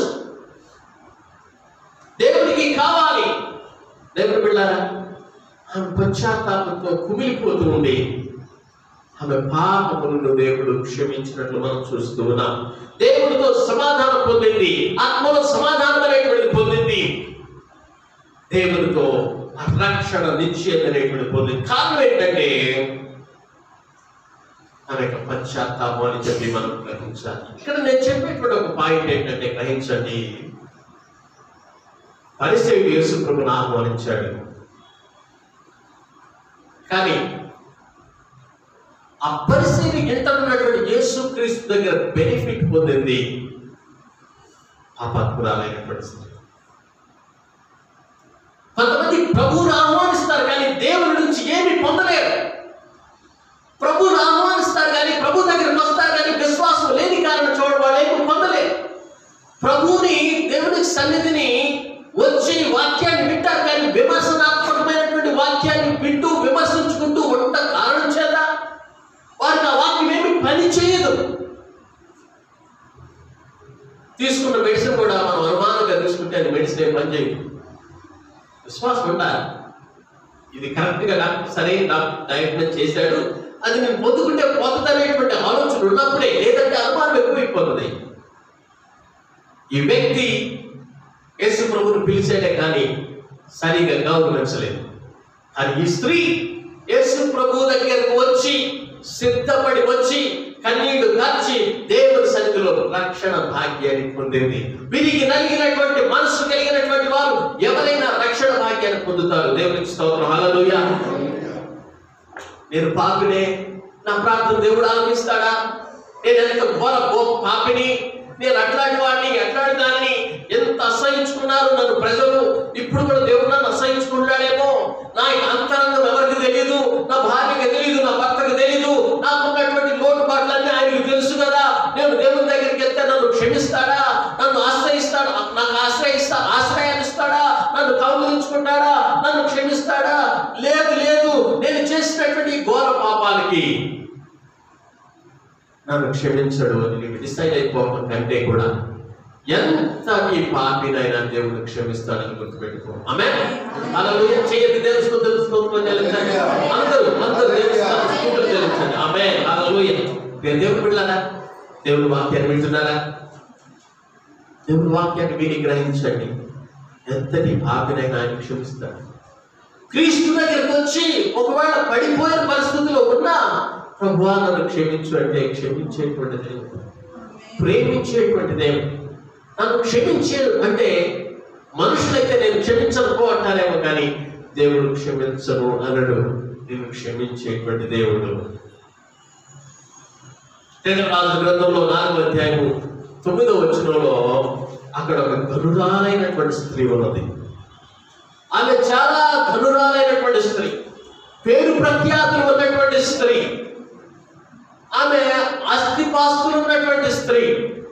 దేవునికి కావాలి దేవుని బిళ్ళారా ఆమె పశ్చాత్తాపంతో కుమిలిపోతూ ఉండి ఆమె పాపములను దేవుడు క్షమించినట్లు మనం చూస్తూ ఉన్నాం దేవుడితో సమాధానం పొందింది ఆత్మలో సమాధానం అనేటువంటిది పొందింది దేవునితో రక్షణ నిశ్చయత అనేటువంటి పొందింది కారణం ఏంటంటే మన యొక్క పశ్చాత్తాపం అని చెప్పి మనం గ్రహించాలి ఇక్కడ నేను చెప్పేటువంటి ఒక పాయింట్ ఏంటంటే గ్రహించండి పరిస్థితి యేసు ప్రభుని ఆహ్వానించాడు కానీ ఆ పరిస్థితి ఎంత ఉన్నటువంటి యేసు క్రీస్తు దగ్గర బెనిఫిట్ పొందింది పాపాత్మురాలైనటువంటి స్త్రీ కొంతమంది ప్రభువుని ఆహ్వానిస్తారు కానీ దేవుని నుంచి ఏమి పొందలేరు ప్రభువుని ఆహ్వానిస్తారు కానీ ప్రభు దగ్గరికి వస్తారు కానీ విశ్వాసం లేని కారణం చూడడం వాళ్ళు ఏమి పొందలేరు ప్రభువుని దేవుని సన్నిధిని వచ్చి వాక్యాన్ని వింటారు కానీ విమర్శనాత్మకమైనటువంటి వాక్యాన్ని వింటూ విమర్శించుకుంటూ ఉంట కారణం చేత వారికి ఆ వాక్యం ఏమి పని చేయదు తీసుకున్న మెడిసిన్ కూడా మనం అనుమానంగా తీసుకుంటే అది మెడిసిన్ ఏం పని చేయదు విశ్వాసం ఉండాలి ఇది కరెక్ట్ గా డాక్టర్ సరైన డాక్టర్ డయాగ్నోస్ చేశాడు అది నేను పొందుకుంటే పోతుందనేటువంటి ఆలోచన ఉన్నప్పుడే లేదంటే అనుమానం ఎక్కువైపోతుంది ఈ వ్యక్తి యేసు ప్రభువుని పిలిచాడే కానీ సరిగా గౌరవించలేదు కానీ ఈ స్త్రీ యేసు ప్రభు దగ్గరకు వచ్చి సిద్ధపడి వచ్చి కన్నీళ్లు కార్చి దేవుని సన్నిధిలో రక్షణ భాగ్యాన్ని పొందింది విరిగి నలిగినటువంటి మనసు కలిగినటువంటి వారు ఎవరైనా రక్షణ భాగ్యాన్ని పొందుతారు దేవునికి స్తోత్రం హల్లెలూయా నేను పాపినే నా ప్రార్థన దేవుడు ఆలకిస్తాడా నేను ఎంత ఘోర గో- పాపిని నేను అట్లాంటి వాడిని అట్లాంటి దానిని ఎంత అసహించుకున్నారు నన్ను ప్రజలు ఇప్పుడు కూడా దేవుడు నన్ను అసహించుకుంటాడేమో నా అంతరంగం ఎవరికి తెలియదు నా భార్యకి తెలియదు నా భర్తకు తెలియదు నాకున్నటువంటి లోటుపాట్లన్నీ ఆయనకు తెలుసు కదా నేను దేవుని దగ్గరికి వెళ్తే నన్ను క్షమిస్తాడా నన్ను ఆశ్రయిస్తాడా నాకు ఆశ్రయిస్తా ఆశ్రయాన్ని ఇస్తాడా నన్ను కౌగులించుకుంటాడా నన్ను క్షమిస్తాడా లేదు లేదు నేను చేసినటువంటి ఈ ఘోర పాపాలకి నన్ను క్షమించడు అని నీవు డిసైడ్ అయిపోవడం కంటే కూడా ఎంత ఈ పాపినైనా దేవుడు క్షమిస్తాడని గుర్తుపెట్టుకో ఆమె అలా చేయని దేవుడు స్తోత్రం స్తోత్రం చెల్లించండి అందరూ అందరూ దేవుని స్తోత్రం చెల్లించండి ఆమె అలా దేవుడు పిల్లరా దేవుని వాక్యాన్ని వింటున్నారా దేవుని వాక్యాన్ని విని గ్రహించండి ఎంతటి పాపినైనా ఆయన క్షమిస్తాడు క్రీస్తు దగ్గరికి వచ్చి ఒకవేళ పడిపోయిన పరిస్థితిలో ఉన్నా ప్రభువా నన్ను క్షమించు అంటే క్షమించేటువంటి దేవుడు ప్రేమించేటువంటి దేవుడు నన్ను క్షమించే అంటే మనుషులైతే నేను క్షమించనుకో అంటారేమో కానీ దేవుడు క్షమించను అనడు నేను క్షమించేటువంటి దేవుడు రాజు గ్రంథంలో నాలుగో అధ్యాయము తొమ్మిదో వచనంలో అక్కడ ఒక ధనురాలైనటువంటి స్త్రీ ఉన్నది ఆమె చాలా ధనురాలైనటువంటి స్త్రీ పేరు ప్రఖ్యాతులు ఉన్నటువంటి స్త్రీ ఆమె అస్థిపాస్తులు ఉన్నటువంటి స్త్రీ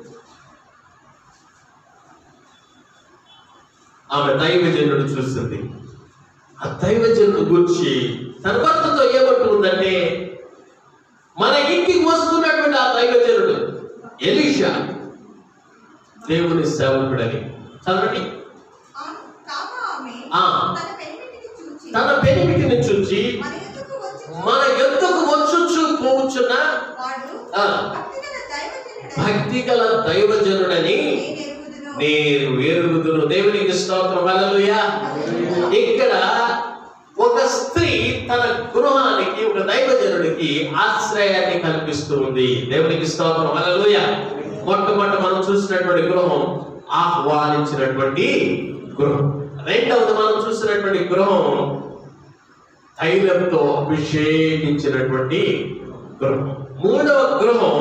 ఆమె దైవజనుడు చూస్తుంది ఆ దైవజనుడు గురించి తన భర్తతో ఏమంటుందంటే మన ఇంటికి వస్తున్నటువంటి ఆ దైవజనుడు ఎలీషా దేవుని సేవకుడని చదవండి ఆ- కాగా ఆమె ఆ. తన పెనిమిటిని చూచి తన పెనిమిటిని చూచి మన ఎదుకు వచ్చి మన ఎద్దుకు వచ్చుచు పోవుచున్న వాడు ఆ. భక్తిగల దైవజనుడని భక్తి గల దైవజనుడని నేను ఎరుగుదును. నేను ఎరుగుదును దేవునికి స్తోత్రం హల్లెలూయా ఇక్కడ ఒక స్త్రీ తన గృహానికి ఒక దైవజనుడికి ఆశ్రయాన్ని కల్పిస్తూ ఉంది దేవునికి స్తోత్రం హల్లెలూయా మొట్టమొదట మనం చూసినటువంటి గృహం ఆహ్వానించినటువంటి గృహం రెండవది మనం చూసినటువంటి గృహం తైలంతో అభిషేకించినటువంటి గృహం మూడవ గృహం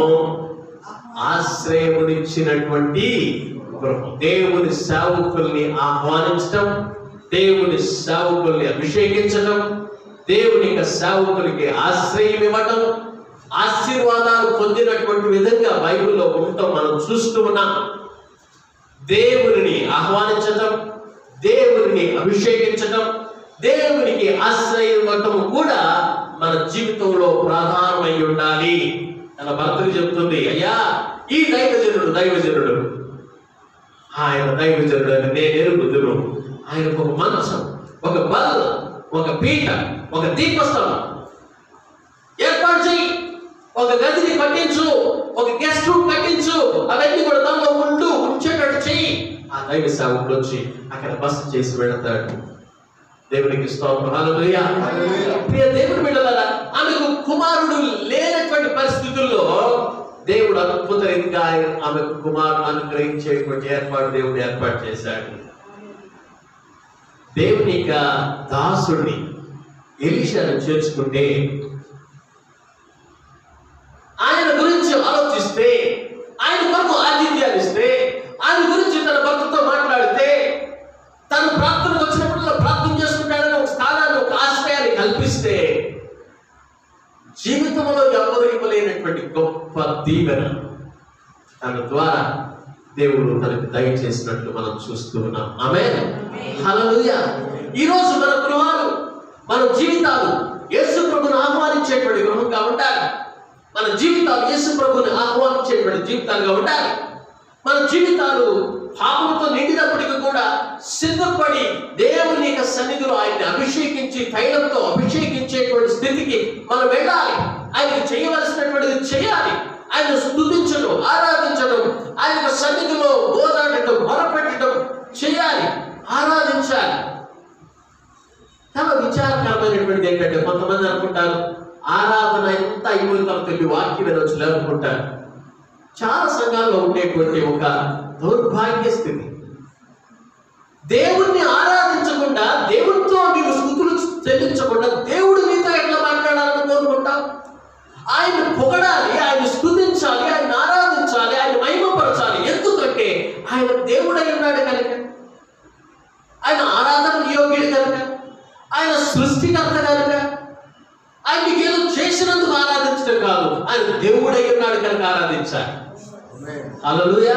ఆశ్రయమునిచ్చినటువంటి గృహం దేవుని సేవకుల్ని ఆహ్వానించడం దేవుని సేవకుల్ని అభిషేకించడం దేవుని యొక్క సేవకులకి ఆశ్రయం ఇవ్వటం ఆశీర్వాదాలు పొందినటువంటి విధంగా బైబిల్లో ఉండటం మనం చూస్తూ ఉన్నాం దేవునిని ఆహ్వానించటం దేవునిని అభిషేకించటం దేవునికి ఆశ్రయం ఇవ్వటం కూడా మన జీవితంలో ప్రధానమై ఉండాలి తన భర్తకు చెప్తుంది అయ్యా ఈ దైవజనుడు దైవజనుడు ఆయన దైవజనుడు అని నేను ఎరుగుదును ఆయనకు ఒక మంచం ఒక బల్ ఒక పీట ఒక దీపస్తంభం ఏర్పాటు చేయి ఒక గదిని కట్టించు ఒక గెస్ట్ రూమ్ కట్టించు అవన్నీ కూడా దానిలో ఉండు ఉంచేటట్టు చెయ్యి ఆ దైవ సేవకుడు వచ్చి అక్కడ బస చేసి వెళతాడు దేవునికి స్తోత్రం హల్లెలూయా ప్రియ దేవుడు బిడ్డలారా ఆమెకు కుమారుడు లేనటువంటి పరిస్థితుల్లో దేవుడు అద్భుత రీతిగా ఆయన- ఆమెకు కుమారుడు అనుగ్రహించేటువంటి ఏర్పాటు దేవుడు ఏర్పాటు చేశాడు దేవుని యొక్క దాసుడిని ఎలీషాను చేర్చుకుంటే ఆయన గురించి ఆలోచిస్తే ఆయన కొరకు ఆతిథ్యాన్ని ఇస్తే ఆయన గురించి తన భక్తుతో మాట్లాడితే తను ప్రార్థన వచ్చినప్పుడు ప్రార్థన చేసుకుంటాడని ఒక స్థానాన్ని ఒక ఆశ్రయాన్ని కల్పిస్తే జీవితంలో ఎవరు ఇవ్వలేనటువంటి గొప్ప దీవెన తన ద్వారా దేవుడు తనకు దయచేసినట్లు మనం చూస్తూ ఉన్నాం ఆమె హల్లెలూయా ఈ రోజు మన గృహాలు మన జీవితాలు యేసు ప్రభుని ఆహ్వానించేటువంటి గృహంగా ఉండాలి మన జీవితాలు యేసు ప్రభుని ఆహ్వానించేటువంటి జీవితాలుగా ఉండాలి మన జీవితాలు పాపంతో నిండినప్పటికీ కూడా సిద్ధపడి దేవుని యొక్క సన్నిధిలో ఆయన్ని అభిషేకించి తైలంతో అభిషేకించేటువంటి స్థితికి మనం వెళ్ళాలి ఆయనకి చేయవలసినటువంటిది చేయాలి ఆయన స్థుతించడం ఆరాధించడం ఆయన యొక్క సన్నిధిలో గోదాడటం మొరపెట్టడం చేయాలి ఏంటంటే కొంతమంది అనుకుంటారు ఆరాధన ఎంత అయిపోయిన తర్వాత వెళ్ళి వాక్యం వినొచ్చు అనుకుంటారు చాలా సంఘాల్లో ఉండేటువంటి ఒక దౌర్భాగ్య స్థితి దేవుణ్ణి ఆరాధించకుండా దేవుడితో నీవు స్థుతులు చెల్లించకుండా దేవుడు నీతో ఎట్లా మాట్లాడాలని కోరుకుంటావు ఆయన పొగడాలి ఆయన స్థుతించాలి ఆయన ఆరాధించాలి ఆయన మహిమపరచాలి ఎందుకంటే ఆయన దేవుడై ఉన్నాడు కనుక ఆయన ఆరాధన యోగ్యుడు కనుక ఆయన సృష్టికర్త కనుక ఆయన నీకు ఏదో చేసినందుకు ఆరాధించడం కాదు ఆయన దేవుడై ఉన్నాడు కనుక ఆరాధించాలి హల్లెలూయా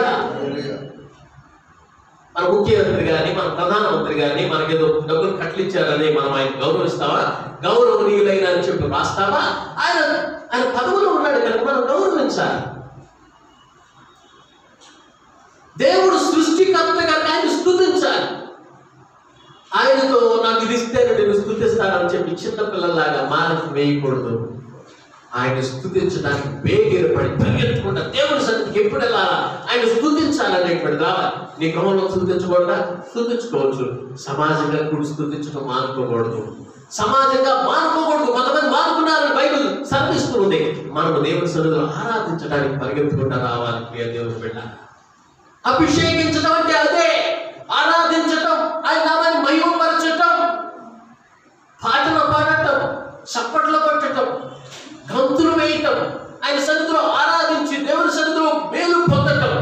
మన ముఖ్యమంత్రి కానీ మన ప్రధానమంత్రి కానీ మనకేదో డబ్బులు కట్లిచ్చారని మనం ఆయన గౌరవిస్తావా గౌరవనీయులైన అని చెప్పి రాస్తావా ఆయన ఆయన పదవులో ఉన్నాడు కనుక మనం గౌరవించాలి దేవుడు సృష్టికర్త కనుక ఆయన స్థుతించాలి ఆయనతో నాకు ఇది ఇస్తే నేను స్థుతిస్తానని చెప్పి చిన్న పిల్లల్లాగా మానసు వేయకూడదు ఆయన స్థుతించడానికి వేగిరపడి పరిగెత్తకుండా దేవుడి సన్నిధికి ఎప్పుడు వెళ్ళాలా ఆయన స్థుతించాలనేటువంటి రావాలి నీ క్రమంలో స్థుతించకూడదా స్థుతించుకోవచ్చు సమాజంగా కూడా స్థుతించడం మానుకోకూడదు సమాజంగా మానుకోకూడదు కొంతమంది మానుకున్నారని బైబిల్ సర్దిస్తుంది మనం దేవుడి సన్నిధిలో ఆరాధించడానికి పరిగెత్తుకుంటా రావాలి ప్రియ దేవుని బిడ్డ అభిషేకించడం అంటే అదే ఆరాధించటం ఆయన నామాన్ని మహిమపరచటం పాటలు పాడటం చప్పట్లు కొట్టటం గంతులు వేయటం ఆయన సన్నిధిలో ఆరాధించి దేవుని సన్నిధిలో మేలు పొందటం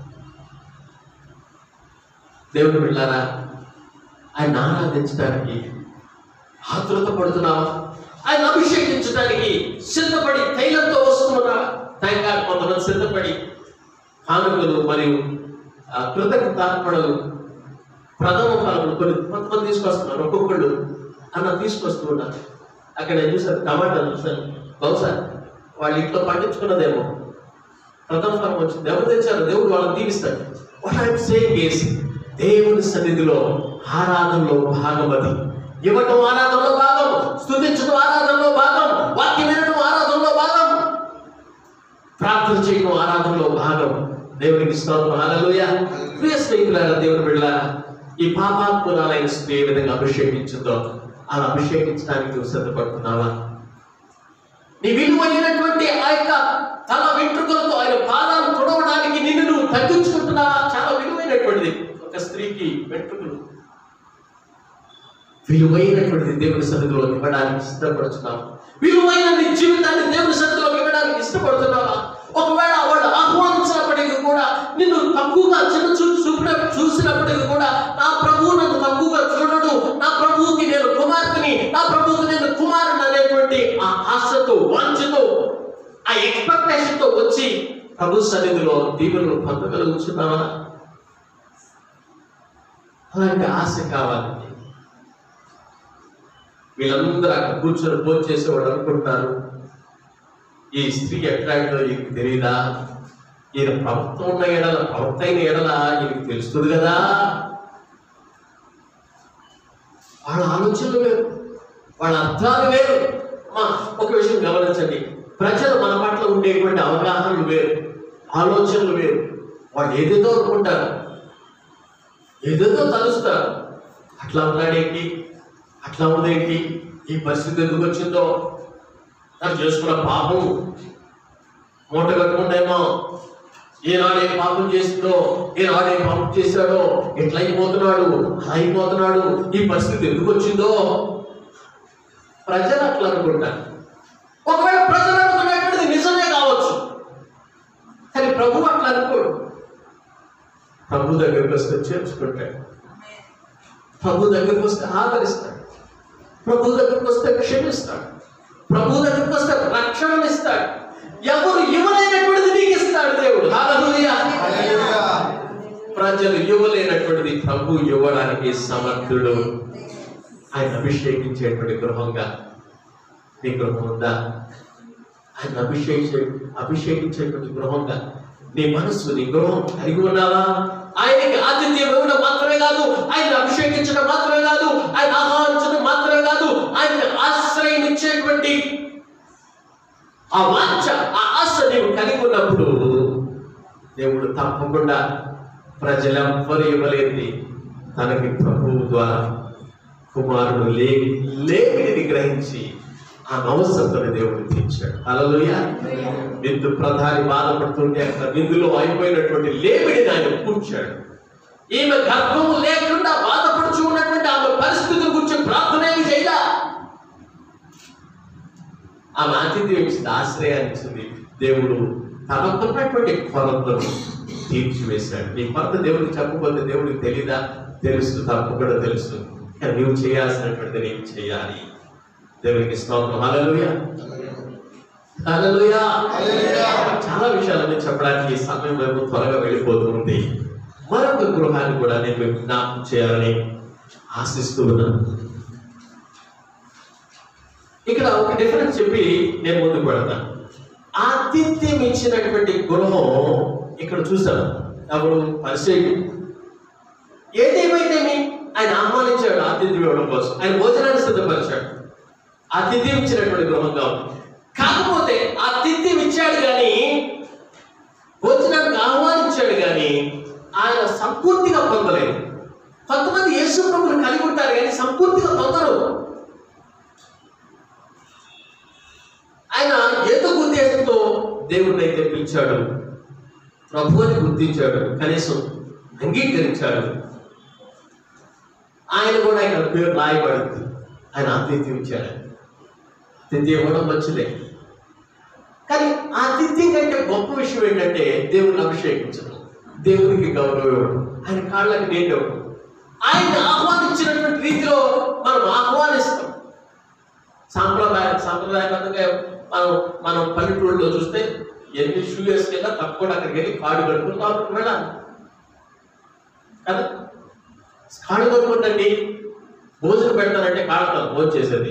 దేవుడు బిళ్ళారా ఆయన ఆరాధించడానికి ఆతృత పడుతున్నావా ఆయన అభిషేకించడానికి సిద్ధపడి తైలంతో వస్తున్నావా తైకాడు కొంతమంది సిద్ధపడి కానుకలు మరియు ఆ, కృతజ్ఞతార్పణలు ప్రథమ ఫలములు కొన్ని కొంతమంది తీసుకొస్తున్నారు ఒక్కొక్కళ్ళు అన్న తీసుకొస్తూ ఉన్నారు అక్కడ నేను చూసాను టమాటా చూసాను బహుశా వాళ్ళ ఇంట్లో పండించుకున్నదేమో ప్రథమ ఫలం వచ్చింది ఎవరు తెచ్చారు దేవుడు వాళ్ళని దీవిస్తాడు వాట్ ఐఎమ్ సేయింగ్ ఇస్ దేవుని సన్నిధిలో ఆరాధనలో భాగం అది ఇవ్వటం ఆరాధనలో భాగం స్తుతించడం ఆరాధనలో భాగం వాక్యం వినడం ఆరాధనలో భాగం ప్రార్థన చేయడం ఆరాధనలో భాగం దేవునికి స్తోత్రం హల్లెలూయా ప్రియ స్నేహితులారా దేవుని బిడ్డలారా ఈ పాపాత్మురాలైన స్త్రీ ఏ విధంగా అభిషేకించిందో అలా అభిషేకించడానికి నువ్వు సిద్ధపడుతున్నావా నీ విలువైనటువంటి ఆ యొక్క తల వెంట్రుకలతో ఆయన పాదాలు తుడవడానికి నిన్ను నువ్వు తగ్గించుకుంటున్నావా చాలా విలువైనటువంటిది ఒక స్త్రీకి వెంట్రుకలు విలువైనటువంటిది దేవుని సన్నిధిలో ఇవ్వడానికి ఇష్టపడుతున్నావు విలువైన నీ జీవితాన్ని దేవుని సన్నిధిలో ఇవ్వడానికి ఇష్టపడుతున్నావా ఒకవేళ వాడు ఆహ్వానించినప్పటికీ కూడా నిన్ను తక్కువగా చిన్న చూపు చూపిన చూసినప్పటికీ కూడా నా ప్రభువు నన్ను తక్కువగా చూడడు నా ప్రభువుకి నేను కుమార్తెని నా ప్రభువుకి నేను కుమారుని అనేటువంటి ఆ ఆశతో వాంఛతో ఆ ఎక్స్పెక్టేషన్ తో వచ్చి ప్రభు సన్నిధిలో దీవులను పొందగలుగుతున్నావా అలాంటి ఆశ కావాలి వీళ్ళందరూ అక్కడ కూర్చొని భోజనం చేసేవాడు అనుకుంటున్నారు ఈ స్త్రీ ఎట్లాంటిదో ఈయనకి తెలియదా ఈయన ప్రవక్త ఉన్న ఎడల ప్రవక్త అయిన ఎడల ఈయనకి తెలుస్తుంది కదా వాళ్ళ ఆలోచనలు వేరు వాళ్ళ అర్థాలు వేరు మా ఒక విషయం గమనించండి ప్రజలు మన పట్ల ఉండేటువంటి అవగాహనలు వేరు ఆలోచనలు వేరు వాళ్ళు ఏదేదో అనుకుంటారు ఏదేదో తలుస్తారు అట్లా ఉన్నాడేంటి అట్లా ఉందేంటి ఈ పరిస్థితి ఎందుకు వచ్చిందో తను చేసుకున్న పాపం మూట కట్టుకుంటేమో ఏనాడే పాపం చేసిందో ఏనాడే పాపం చేశాడో ఎట్లా అయిపోతున్నాడు అలా అయిపోతున్నాడు ఈ పరిస్థితి ఎందుకు వచ్చిందో ప్రజలు అట్లా అనుకుంటారు ఒకవేళ ప్రజలు అనుకునేటువంటిది నిజమే కావచ్చు కానీ ప్రభు అట్లా అనుకోడు ప్రభు దగ్గరికి వస్తే చేర్చుకుంటాడు ప్రభు దగ్గరికి వస్తే ఆదరిస్తాడు ప్రభు దగ్గరికి వస్తే క్షమిస్తాడు ప్రభు దగ్గరికి వస్తే రక్షణ ఇస్తాడు ఎవరు ఇవ్వలేనటువంటిది నీకు ఇస్తాడు దేవుడు హల్లెలూయా ప్రజలు ఇవ్వలేనటువంటిది ప్రభు ఇవ్వడానికి సమర్థుడు ఆయన అభిషేకించేటువంటి గృహంగా నీ గృహం ఉందా ఆయన అభిషేకించే అభిషేకించేటువంటి గృహంగా నీ మనస్సు నీ గృహం కలిగి ఉన్నావా ఆయనకి ఆతిథ్యం ఇవ్వడం మాత్రమే కాదు ఆయన అభిషేకించడం మాత్రమే కాదు ఆయన ఆహ్వానించడం మాత్రమే కాదు ఆయన ఆశ్రయం ఇచ్చేటువంటి ఆ వాంఛ ఆ ఆశ నీవు కలిగి ఉన్నప్పుడు దేవుడు తప్పకుండా ప్రజలెవ్వరు ఇవ్వలేంది తనకి ప్రభువు ద్వారా కుమారుడు లే లేమిని గ్రహించి ఆ నవసంతని దేవుడు తీర్చాడు అలలోయ విందు ప్రధాని బాధపడుతుంటే అక్కడ విందులో అయిపోయినటువంటి లేమిడిని ఆయన కూర్చాడు ఈమె గర్భము లేకుండా బాధపడుచు ఉన్నటువంటి ఆమె పరిస్థితుల గురించి ప్రార్థన ఏమి చేయలా ఆమె ఆతిథ్యం ఇచ్చింది ఆశ్రయాన్ని ఇచ్చింది దేవుడు తనకున్నటువంటి కొరతను తీర్చివేశాడు నీ కొరత దేవుడికి చెప్పకపోతే దేవుడికి తెలీదా తెలుసు తప్పకుండా తెలుసు కానీ నువ్వు చేయాల్సినటువంటి నీవు చేయాలి దేవునికి స్తోత్రం హల్లెలూయా హల్లెలూయా చాలా విషయాలని చెప్పడానికి ఈ సమయం మేము త్వరగా వెళ్ళిపోతుంది మరొక గృహాన్ని కూడా నేను మీకు జ్ఞాపకం చేయాలని ఆశిస్తూ ఉన్నాను ఇక్కడ ఒక డిఫరెన్స్ చెప్పి నేను ముందుకు పెడతాను ఆతిథ్యం ఇచ్చినటువంటి గృహం ఇక్కడ చూసాను అప్పుడు పరిచయం ఏదేమైతేమి ఆయన ఆహ్వానించాడు ఆతిథ్యం ఇవ్వడం కోసం ఆయన భోజనాన్ని సిద్ధపరిచాడు ఆతిథ్యం ఇచ్చినటువంటి గృహంగా ఉంది కాకపోతే ఆతిథ్యం ఇచ్చాడు కానీ భోజనానికి ఆహ్వానించాడు కానీ ఆయన సంపూర్తిగా పొందలేదు కొంతమంది యేసు ప్రభువుని కలిగి ఉంటారు కానీ సంపూర్తిగా పొందరు ఆయన ఎందుకు ఉద్దేశంతో దేవుడిని అయితే పిలిచాడు ప్రభువుని గుర్తించాడు కనీసం అంగీకరించాడు ఆయన కూడా ఇక్కడ పేరు రాయబడింది ఆయన ఆతిథ్యం ఇచ్చాడు ఆతిథ్యం ఇవ్వడం మంచిదే కానీ ఆతిథ్యం కంటే గొప్ప విషయం ఏంటంటే దేవుని అభిషేకించడం దేవునికి గౌరవం ఇవ్వడం ఆయన కాళ్ళకి నేను ఇవ్వడం ఆయన ఆహ్వానించినటువంటి రీతిలో మనం ఆహ్వానిస్తాం సాంప్రదాయ సాంప్రదాయబద్ధంగా మనం మనం పల్లెటూళ్ళలో చూస్తే ఎన్ని షూ వేసుకెళ్ళా తప్పకుండా అక్కడికి వెళ్ళి కాడు కట్టుకుని లోపలికి వెళ్ళాలి కదా కాడు కట్టుకుంటండి భోజనం పెడతానంటే కాళ్ళతో భోజనం చేసేది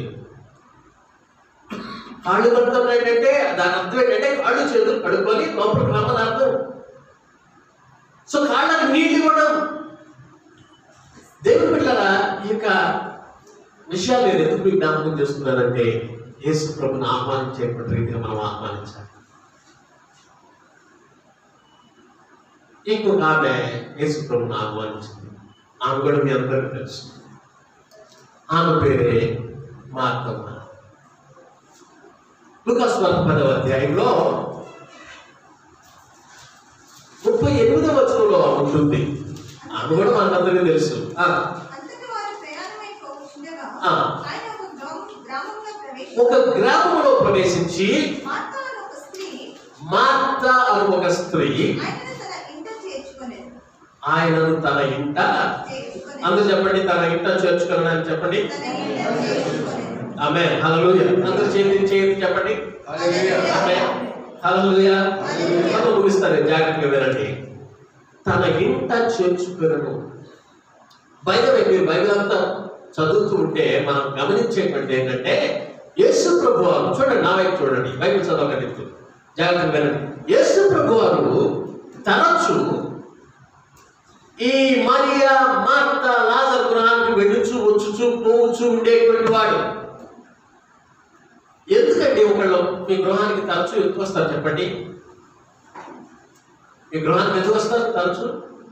కాళ్ళు కడుతున్నా ఏంటంటే దాని అర్థం ఏంటంటే కాళ్ళు చేతులు కడుక్కొని లోపలికి రమ్మని అర్థం సో కాళ్ళకి నీళ్ళు ఇవ్వడం దేవుని బిడ్డలారా ఈ యొక్క విషయాలు నేను ఎందుకు మీకు జ్ఞాపకం చేస్తున్నానంటే యేసు ప్రభుని ఆహ్వానించేటువంటి రీతిగా మనం ఆహ్వానించాలి ఇంకొక ఆమె యేసు ప్రభుని ఆహ్వానించింది ఆమె కూడా మీ అందరికీ తెలుసు ఆమె పేరే మార్తమ్మ లుకాస్ వార్త పదవ అధ్యాయంలో ముప్పై ఎనిమిదవ వచనంలో ఉంటుంది ఆమె కూడా మనందరికీ తెలుసు ఆ, అంతటి వారు ప్రయాణమై పోవచ్చుండగా ఆ. ఆయన ఒక గ్రామం- గ్రామంలో ప్రవేశించి ఒక గ్రామంలో ప్రవేశించి మార్తా అను ఒక స్త్రీ మార్త అను ఒక స్త్రీ ఆయనను తన ఇంట చేర్చుకొనెను. ఆయనను తన ఇంట చేర్చుకొనెను. అందరూ చెప్పండి తన ఇంట చేర్చుకున్నానని చెప్పండి తన ఇంట చేర్చుకొనెను. ఆమె హల్లెలూయా అందరూ చేతి చేతి చెప్పండి ఆమె హల్లెలూయా మనం ముగిస్తారు జాగ్రత్తగా వినండి తన ఇంట చేర్చుకున్నాను బైబిల్ మీరు బైబిల్ అంతా చదువుతూ ఉంటే మనం గమనించేటువంటి ఏంటంటే యేసు ప్రభు వారు చూడండి నా వైపు చూడండి బైబిల్ చదవకండి ఇప్పుడు. జాగ్రత్తగా వినండి యేసు ప్రభు వారు తరచు ఈ మరియా మార్త లాజర్ గృహానికి వెళ్ళుచు వచ్చుచు పోవచ్చు ఉండేటువంటి వాడు ఎందుకండి ఒకళ్ళు మీ గృహానికి తరచు ఎందుకు వస్తారు చెప్పండి మీ గృహానికి ఎందుకు వస్తారు తరచు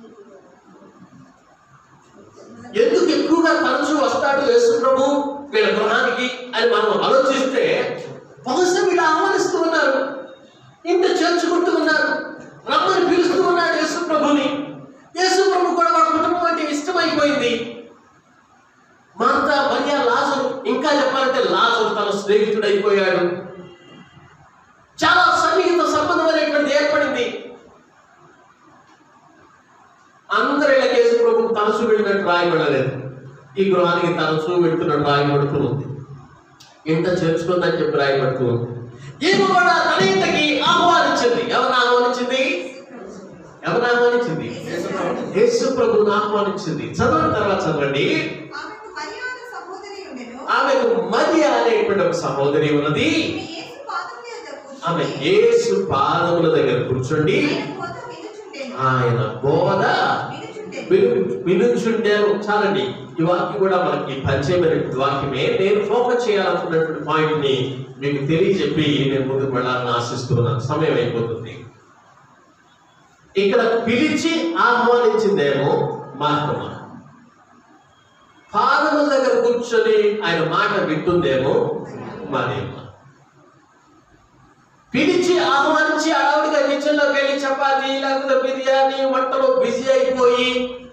ఎందుకు ఎక్కువగా తరచు వస్తాడు యేసు ప్రభు వీళ్ళ గృహానికి అని మనం ఆలోచిస్తే బహుశా వీళ్ళు ఆహ్వానిస్తూ ఉన్నారు ఇంత చేర్చుకుంటూ ఉన్నారు రమ్మని పిలుస్తూ ఉన్నాడు యేసు ప్రభుని యేసు ప్రభు కూడా వాళ్ళ కుటుంబం అంటే ఇష్టమైపోయింది మార్త మరియా లాజరు ఇంకా చెప్పాలంటే లాజరు తన స్నేహితుడు అయిపోయాడు చాలా సన్నిహిత సంబంధం అనేటువంటిది ఏర్పడింది అందరు ఇలా కేసు ప్రభు తరచు వెళ్ళినట్టు రాయబడలేదు ఈ గృహానికి తరచు వెళ్తున్నట్టు రాయబడుతూ ఉంది ఇంత చేర్చుకుందని చెప్పి రాయబడుతూ ఉంది ఈమె కూడా తన ఇంటికి ఆహ్వానించింది ఎవరిని ఆహ్వానించింది ఎవరిని ఆహ్వానించింది యేసు ప్రభుని ఆహ్వానించింది చదవడం తర్వాత చదవండి ఆమెకు మరియా అను సహోదరి ఉండెను. ఆమెకు మరియ అనేటువంటి ఒక సహోదరి ఉన్నది ఈమె యేసు పాదముల యొద్ద కూర్చుని ఆమె యేసు పాదముల దగ్గర కూర్చోండి ఆయన బోధ వినుచుండెను. ఆయన బోధ వినుచుండెను. విను- వినుచుండేను చాలండి ఈ వాక్యం కూడా మనకి పరిచయమైన వాక్యమే నేను ఫోకస్ చేయాలనుకున్నటువంటి పాయింట్ ని మీకు తెలియజెప్పి నేను ముందుకు వెళ్ళాలని ఆశిస్తున్నాను సమయం అయిపోతుంది ఇక్కడ పిలిచి ఆహ్వానించిందేమో మార్గమ పాదముల దగ్గర కూర్చొని ఆయన మాట వింటుందేమో మరియమ్మ పిలిచి ఆహ్వానించి అడవుడిగా కిచెన్లోకి వెళ్ళి చపాతి లేకపోతే బిర్యానీ వంటలో బిజీ అయిపోయి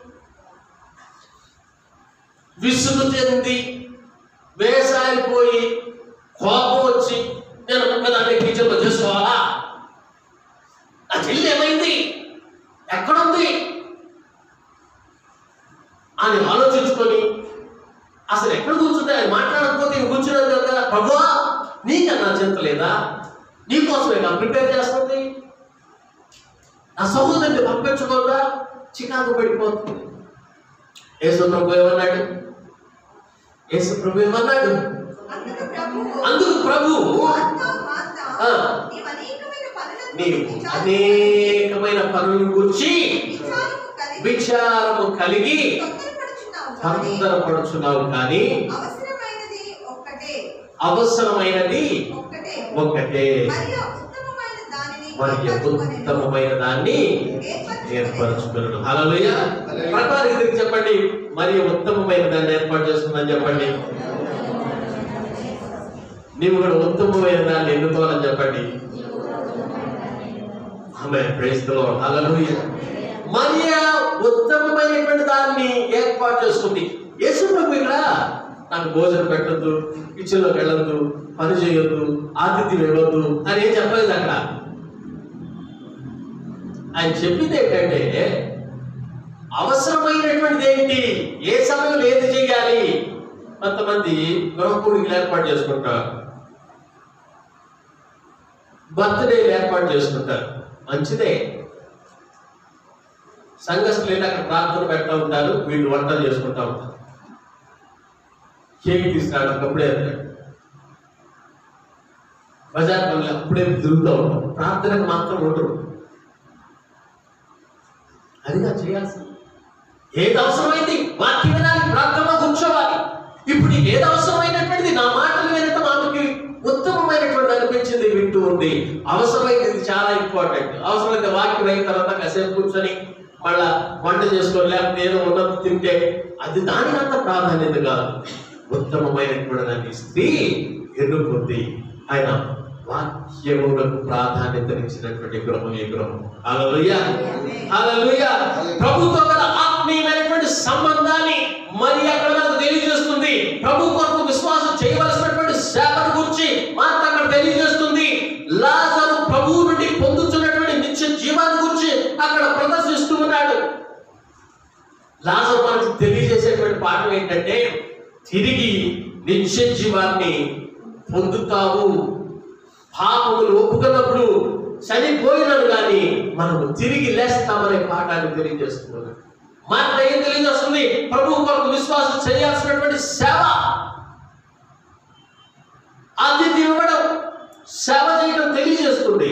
విసుగు చెంది వేసారిపోయి కోపం వచ్చి నేను ఒక్కదాన్ని కిచెన్లో చేసుకోవాలా నా చెల్లి ఏమైంది ఎక్కడుంది అని ఆలోచించుకొని అసలు ఎక్కడ కూర్చుంటే ఆయన మాట్లాడకపోతే ఇంక కూర్చున్నాను కదా ప్రభువా నీకన్నా చింత లేదా నీకోసమే నా ప్రిపేర్ చేస్తుంది నా సహోదరుని పంపించకుండా చికాకు పడిపోతుంది యేసు ప్రభు ఏమన్నాడు యేసు ప్రభు ఏమన్నాడు అందుకు ప్రభువు అందుకు ప్రభు మార్తా, మార్తా, ఆ. నీవు అనేకమైన పనులను నీవు విచారించు. అనేకమైన పనుల గురించి విచారము కలిగి విచారము కలిగి తొందరపడుచున్నావు కానీ తొందరపడుచున్నావు కానీ అవసరమైనది ఒక్కటే అవసరమైనది ఒక్కటే ఒక్కటే మరియు ఉత్తమమైన దానిని మరి ఏర్పరచుకొనెను. ఉత్తమమైన దాన్ని ఏర్పరచుకున్నాడు హలోయ ప్రకారం ఇది చెప్పండి మరి ఉత్తమమైన దాన్ని ఏర్పాటు చేసుకుందని చెప్పండి నీవు కూడా ఉత్తమమైన దాన్ని ఎన్నుకోవాలని చెప్పండి ఆమె ప్రేస్తలో హలోయ మరియ ఉత్తమమైనటువంటి దాన్ని ఏర్పాటు చేసుకుంది యేసు ప్రభు ఇక్కడ నాకు భోజనం పెట్టద్దు కిచెన్లోకి వెళ్ళొద్దు పని చేయొద్దు ఆతిథ్యం ఇవ్వద్దు అని ఏం చెప్పలేదు అక్కడ ఆయన చెప్పింది ఏంటంటే అవసరమైనటువంటిది ఏంటి ఏ సమయంలో ఏది చేయాలి కొంతమంది గృహకూడికి ఏర్పాటు చేసుకుంటారు బర్త్డే ఏర్పాటు చేసుకుంటారు మంచిదే సంఘస్థులు వెళ్ళి అక్కడ ప్రార్థన పెడతా ఉంటారు వీళ్ళు వంటలు చేసుకుంటా ఉంటారు కేక్ తీసుకురావడానికి అప్పుడే వెళ్తాడు బజార్ పనులు అప్పుడే తిరుగుతూ ఉంటాం ప్రార్థనకు మాత్రం ఉండరు అదిగా చేయాల్సింది ఏది అవసరమైంది వాక్య వినాలి ప్రార్థనలో కూర్చోవాలి ఇప్పుడు నీకు ఏది అవసరమైనటువంటిది నా మాటలు వినటం ఆమెకి ఉత్తమమైనటువంటి అనిపించింది వింటూ ఉంది అవసరమైనది చాలా ఇంపార్టెంట్ అవసరమైతే వాక్యం అయిన తర్వాత కాసేపు కూర్చొని మళ్ళా వంట చేసుకొని లేకపోతే ఏదో ఉన్నది తింటే అది దానికంత ప్రాధాన్యత కాదు ఉత్తమమైనటువంటి దాన్ని స్త్రీ ఎన్నుకుంది ఆయన వాక్యములకు ప్రాధాన్యతనిచ్చినటువంటి గృహం ఈ గృహం హల్లెలూయా హల్లెలూయా ప్రభుతో గల ఆత్మీయమైనటువంటి సంబంధాన్ని మరి అక్కడ మనకు తెలియజేస్తుంది ప్రభు కొరకు విశ్వాసం చేయవలసినటువంటి సేవను గురించి మార్త అక్కడ తెలియజేస్తుంది లాజరు ప్రభువు నుండి పొందుతున్నటువంటి నిత్య జీవాన్ని గురించి అక్కడ ప్రదర్శిస్తూ ఉన్నాడు లాజరు మనకు తెలియజేసేటువంటి పాఠం ఏంటంటే తిరిగి నిత్య జీవాన్ని పొందుతావు పాపములు ఒప్పుకున్నప్పుడు చనిపోయినాను కానీ మనము తిరిగి లేస్తామనే పాఠాన్ని తెలియజేస్తున్నాడు మాట ఏం తెలియజేస్తుంది ప్రభు కొరకు విశ్వాసం చేయాల్సినటువంటి సేవ ఆతిథ్యం ఇవ్వడం సేవ చేయడం తెలియజేస్తుంది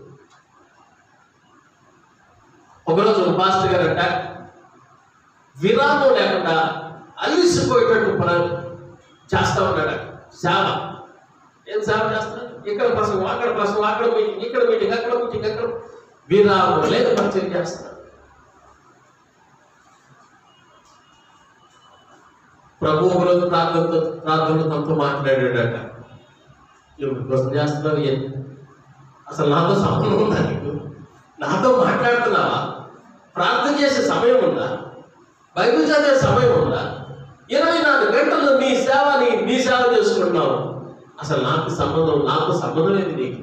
ఒకరోజు ఒక పాస్టర్ గారంట విరామం లేకుండా అలిసిపోయేటట్టు పనులు చేస్తా ఉన్నాడు సేవ ఏం సేవ చేస్తున్నారు ఇక్కడ ప్రసంగం అక్కడ ప్రసంగం అక్కడ మీటింగ్ ఇక్కడ మీటింగ్ అక్కడ మీటింగ్ అక్కడ విరామం లేదు పరిచయం చేస్తున్నారు ప్రభు ఒక రోజు ప్రార్థనతో ప్రార్థనలో తనతో మాట్లాడాడట ఎవరి కోసం చేస్తున్నావు ఏం అసలు నాతో సంబంధం ఉందా నీకు నాతో మాట్లాడుతున్నావా ప్రార్థన చేసే సమయం ఉందా బైబిల్ చదివే సమయం ఉందా ఇరవై నాలుగు గంటలు నీ సేవని నీ సేవ చేసుకుంటున్నావు అసలు నాకు సంబంధం నాకు సంబంధం ఏంది నీకు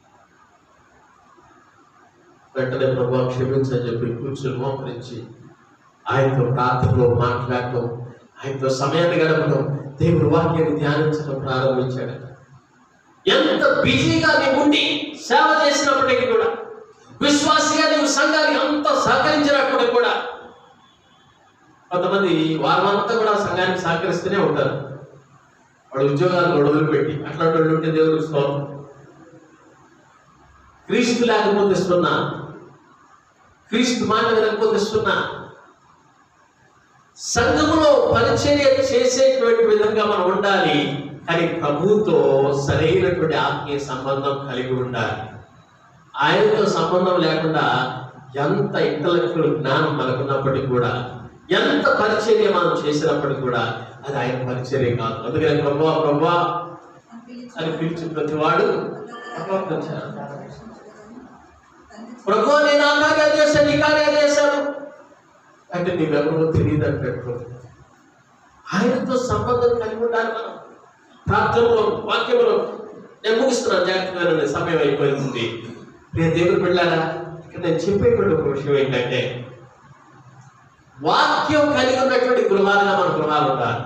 వెంటనే ప్రభు క్షమించని చెప్పి కూర్చొని మోకరించి ఆయనతో ప్రార్థనలో మాట్లాడటం ఆయనతో సమయాన్ని గడపడం దేవుడు వాక్యాన్ని ధ్యానించడం ప్రారంభించాడు ఎంత బిజీగా నీవు ఉండి సేవ చేసినప్పటికీ కూడా విశ్వాసిగా నీవు సంఘానికి అంత సహకరించినప్పటికీ కూడా కొంతమంది వారమంతా కూడా సంఘానికి సహకరిస్తూనే ఉంటారు వాడు ఉద్యోగాలు గొడవలు పెట్టి అట్లాంటి వాళ్ళు ఉంటే దేవుడికి స్తోత్రం క్రీస్తు లేకపోతే సున్నా క్రీస్తు మాట వినకపోతే సున్నా సంఘములో పరిచర్య చేసేటువంటి విధంగా మనం ఉండాలి కానీ ప్రభుతో సరైనటువంటి ఆత్మీయ సంబంధం కలిగి ఉండాలి ఆయనతో సంబంధం లేకుండా ఎంత ఇంటలెక్చువల్ జ్ఞానం మనకున్నప్పటికీ కూడా ఎంత పరిచర్య మనం చేసినప్పటికీ కూడా అది ఆయన పరిచర్య కాదు అందుకని ప్రభా ప్రభా అని పిలిచి ప్రతివాడు ప్రవర్తించాలి ప్రభు నేను ఆ కార్యాలు చేశాను ఈ కార్యాలు చేశాను అంటే నీవెవరో తెలియదు అంటాడు ఆయనతో సంబంధం కలిగి ఉండాలి మనం ప్రార్థనలో వాక్యంలో నేను ముగిస్తున్నాను జాగ్రత్తగా వినండి, సమయం అయిపోయింది నేను దేవుడు వెళ్ళారా ఇక్కడ నేను చెప్పేటువంటి ఒక విషయం ఏంటంటే వాక్యం కలిగి ఉన్నటువంటి గృహాలుగా మన గృహాలు ఉండాలి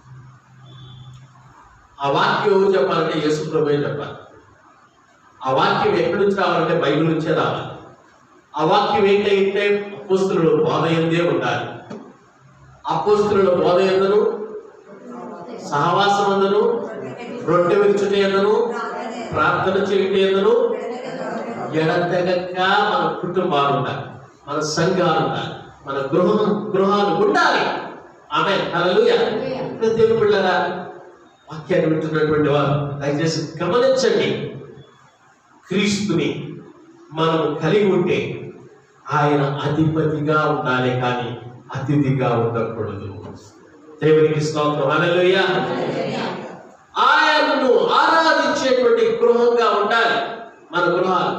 ఆ వాక్యం ఎవరు చెప్పాలంటే యేసు ప్రభువే చెప్పాలి ఆ వాక్యం ఎక్కడి నుంచి రావాలంటే బైబిల్ నుంచే రావాలి ఆ వాక్యం ఏంటంటే అపోస్తుల బోధ ఎందే ఉండాలి అపోస్తుల బోధ ఎందును సహవాసమందును రొట్టె విరుచుట ఎందును ప్రార్థన చేయుట ఎందును ఎడతెగక మన కుటుంబాలు ఉండాలి మన సంఘాలు ఉండాలి మన గృహం గృహాలు ఉండాలి ఆమె హల్లెలూయా దేవుని బిడ్డలారా వాక్యాన్ని వింటున్నటువంటి వారు దయచేసి గమనించండి క్రీస్తుని మనం కలిగి ఉంటే ఆయన అధిపతిగా ఉండాలి కానీ అతిథిగా ఉండకూడదు దేవునికి స్తోత్రం హల్లెలూయా ఆయనను ఆరాధించేటువంటి గృహంగా ఉండాలి మన గృహాలు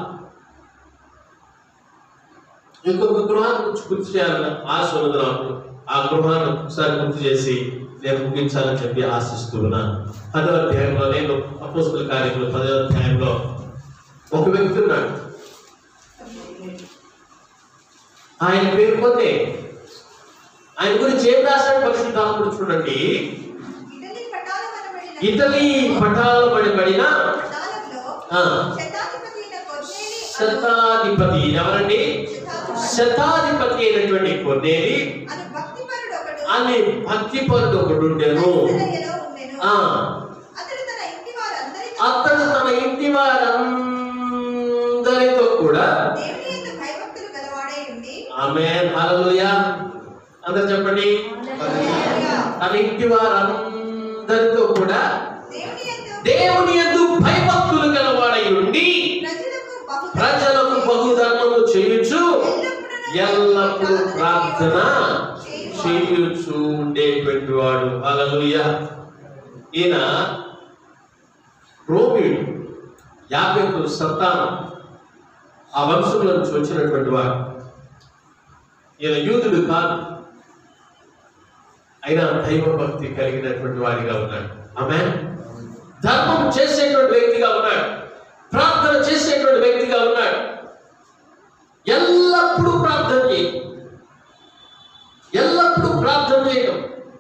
ఇంకొక గృహాన్ని గురించి గుర్తు చేయాలని ఆశ ఉన్నది నాకు ఆ గృహాన్ని ఒకసారి గుర్తు చేసి నేను ముగించాలని చెప్పి ఆశిస్తూ ఉన్నాను పదవ అధ్యాయంలో నేను అపోస్తుల కార్యంలో పదవ అధ్యాయంలో ఒక వ్యక్తి ఉన్నాడు ఆయన పేరు పొందే ఆయన గురించి ఏం రాశాడు పరిశుద్ధాత్ముడు చూడండి ఇటలీ పటాలమన వెళ్ళిన ఇటలీ పటాలు పడిన పటాలంలో ఆ. శతాధిపతి అయిన కొర్నేలి అను- శతాధిపతి ఎవరండి శతాధిపతి అయినటువంటి కొన్నేలి అను భక్తిపరుడు ఒకడు అని భక్తిపరుడు ఒకడు ఉండేను కైసరయ్యలో ఉండెను. ఆ అతడు తన ఇంటి వారందరితో అతడు తన ఇంటి వారందరితో కూడా దేవుని యందు భయభక్తులు గలవాడై ఉండి ఆమె హల్లెలూయా అందరు చెప్పండి తన ఇంటి వారందరితో కూడా దేవుని యందు దేవుని యందు భయభక్తులు గలవాడై ఉండి ప్రజలకు బహు ప్రజలకు బహుధర్మము చేయుచు ఎల్లప్పుడూ ప్రార్థన చేయుచు ఉండేటువంటి వాడు హల్లెలూయా ఈయన రోమియుడు యాభైకు సంతానం ఆ వంశంలో నుంచి వచ్చినటువంటి వాడు ఈయన యూదుడు కాదు అయినా దైవ భక్తి కలిగినటువంటి వాడిగా ఉన్నాడు ఆమె ధర్మం చేసేటువంటి వ్యక్తిగా ఉన్నాడు ప్రార్థన చేసేటువంటి వ్యక్తిగా ఉన్నాడు ఎల్లప్పుడూ ప్రార్థన చేయడం ఎల్లప్పుడూ ప్రార్థన చేయడం